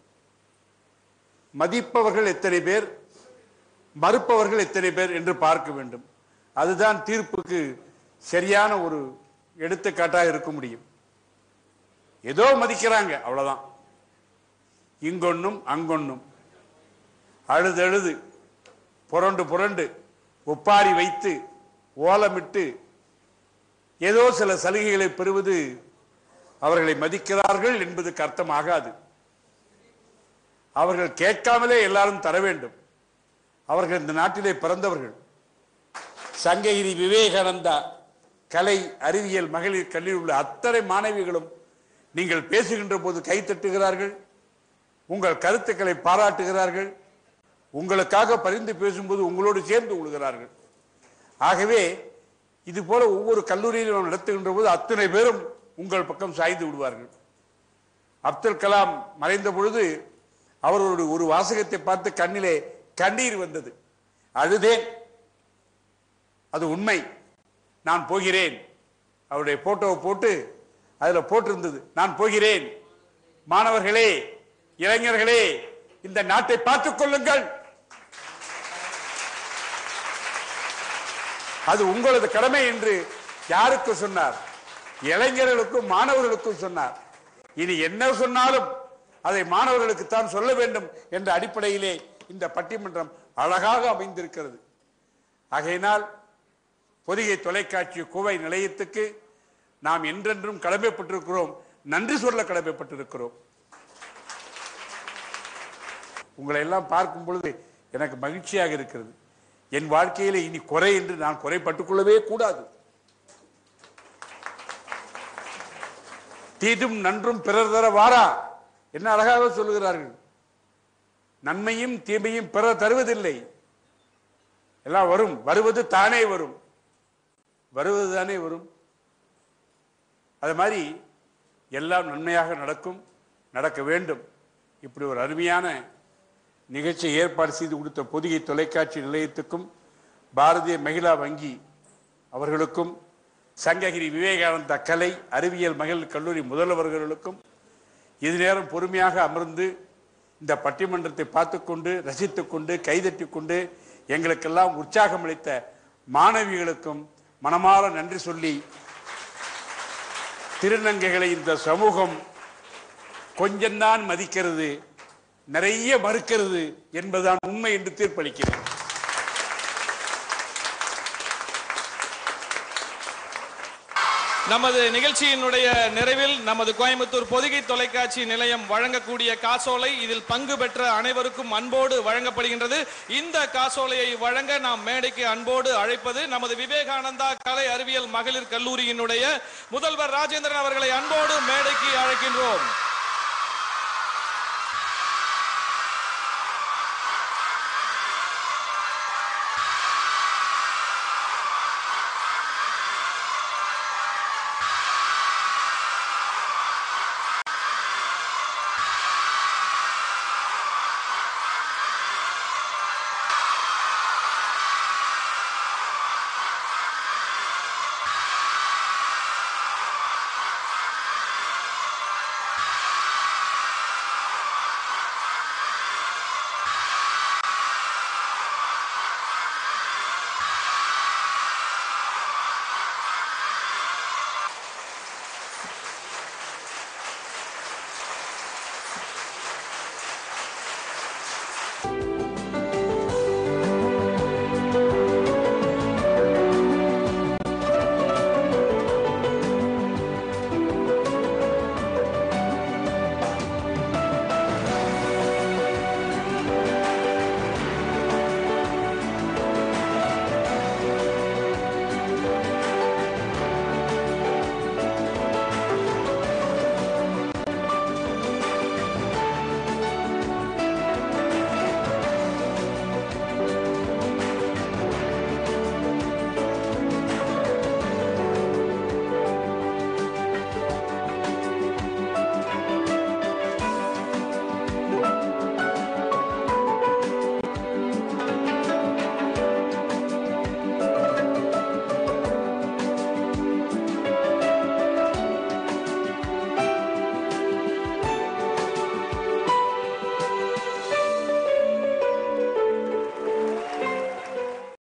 மதிப்பவர்கள் எத்தனை பேர் மறுப்பவர்கள் எத்தனை பேர் என்று பார்க்க வேண்டும் அதுதான் தீர்ப்புக்கு சரியான ஒரு எடுத்துக்காட்டாக இருக்க முடியும் ஏதோ மதிக்கிறாங்க அவ்வளவுதான் இங்கொன்னும் அங்கொன்னும் அழுது அழுது புரண்டு புரண்டு ஒப்பாரி வைத்து ஓலமிட்டு ஏதோ சில சலுகைகளை பெறுவது அவர்களை மதிக்கிறார்கள் என்பதுக்கு அர்த்தம் ஆகாது அவர்கள் கேட்காமலே எல்லாரும் தர வேண்டும் அவர்கள் இந்த நாட்டிலே பிறந்தவர்கள் சங்ககிரி விவேகானந்தா கலை அறிவியல் மகளிர் கல்லூரியில் உள்ள அத்தனை மாணவிகளும் நீங்கள் பேசுகின்ற போது கை தட்டுகிறார்கள் உங்கள் கருத்துக்களை பாராட்டுகிறார்கள் உங்களுக்காக பரிந்து பேசும்போது உங்களோடு சேர்ந்து கொள்கிறார்கள் ஆகவே இது போல ஒவ்வொரு கல்லூரியிலும் நாம் நடத்துகின்ற போது அத்தனை பேரும் உங்கள் பக்கம் சாய்ந்து விடுவார்கள் அப்துல் கலாம் மறைந்த பொழுது அவர்களுடைய ஒரு வாசகத்தை பார்த்து கண்ணிலே கண்ணீர் வந்தது அழுதேன் அது உண்மை நான் போகிறேன் அவருடைய போட்டோவை போட்டு அதுல போட்டிருந்தது நான் போகிறேன் மாணவர்களே இளைஞர்களே இந்த நாட்டை பார்த்துக் கொள்ளுங்கள் அது உங்களது கடமை என்று யாருக்கு சொன்னார் இளைஞர்களுக்கும் மாணவர்களுக்கும் சொன்னார் இனி என்ன சொன்னாலும் அதை மாணவர்களுக்கு தான் சொல்ல வேண்டும் என்ற அடிப்படையிலே இந்த பட்டிமன்றம் அழகாக அமைந்திருக்கிறது ஆகையினால் பொதிகை தொலைக்காட்சி கோவை நிலையத்துக்கு நாம் என்றென்றும் கடமைப்பட்டிருக்கிறோம் நன்றி சொல்ல கடமைப்பட்டிருக்கிறோம் உங்களை எல்லாம் பார்க்கும் பொழுது எனக்கு மகிழ்ச்சியாக இருக்கிறது என் வாழ்க்கையில இனி குறை என்று நான் குறைப்பட்டுக் கொள்ளவே கூடாது தீதும் நன்றும் பிறர் தர வாரா என்ன அழகாக சொல்லுகிறார்கள் நன்மையும் தீமையும் பிறர் தருவதில்லை எல்லாம் வரும் வருவது தானே வரும் வருவது தானே வரும் அது மாதிரி எல்லாம் நன்மையாக நடக்கும் நடக்க வேண்டும் இப்படி ஒரு அருமையான நிகழ்ச்சியை ஏற்பாடு செய்து கொடுத்த பொதிகை தொலைக்காட்சி நிலையத்துக்கும் பாரதிய மகிழா வங்கி அவர்களுக்கும் சங்ககிரி விவேகானந்தா கலை அறிவியல் மகளிர் கல்லூரி முதல்வர்களுக்கும் இது நேரம் பொறுமையாக அமர்ந்து இந்த பட்டிமன்றத்தை பார்த்துக்கொண்டு ரசித்துக்கொண்டு கைதட்டிக் கொண்டு எங்களுக்கெல்லாம் உற்சாகம் அளித்த மாணவிகளுக்கும் மனமாற நன்றி சொல்லி திருநங்கைகளை இந்த சமூகம் கொஞ்சம்தான் மதிக்கிறது நிறைய மறுக்கிறது என்பதுதான் உண்மை என்று தீர்ப்பளிக்கிறேன் நமது நிகழ்ச்சியினுடைய நிறைவில் நமது கோயம்புத்தூர் பொதிகை தொலைக்காட்சி நிலையம் வழங்கக்கூடிய காசோலை இதில் பங்கு பெற்ற அனைவருக்கும் அன்போடு வழங்கப்படுகின்றது இந்த காசோலையை வழங்க நாம் மேடைக்கு அன்போடு அழைப்பது நமது விவேகானந்தா கலை அறிவியல் மகளிர் கல்லூரியினுடைய முதல்வர் ராஜேந்திரன் அவர்களை அன்போடு மேடைக்கு அழைக்கின்றோம்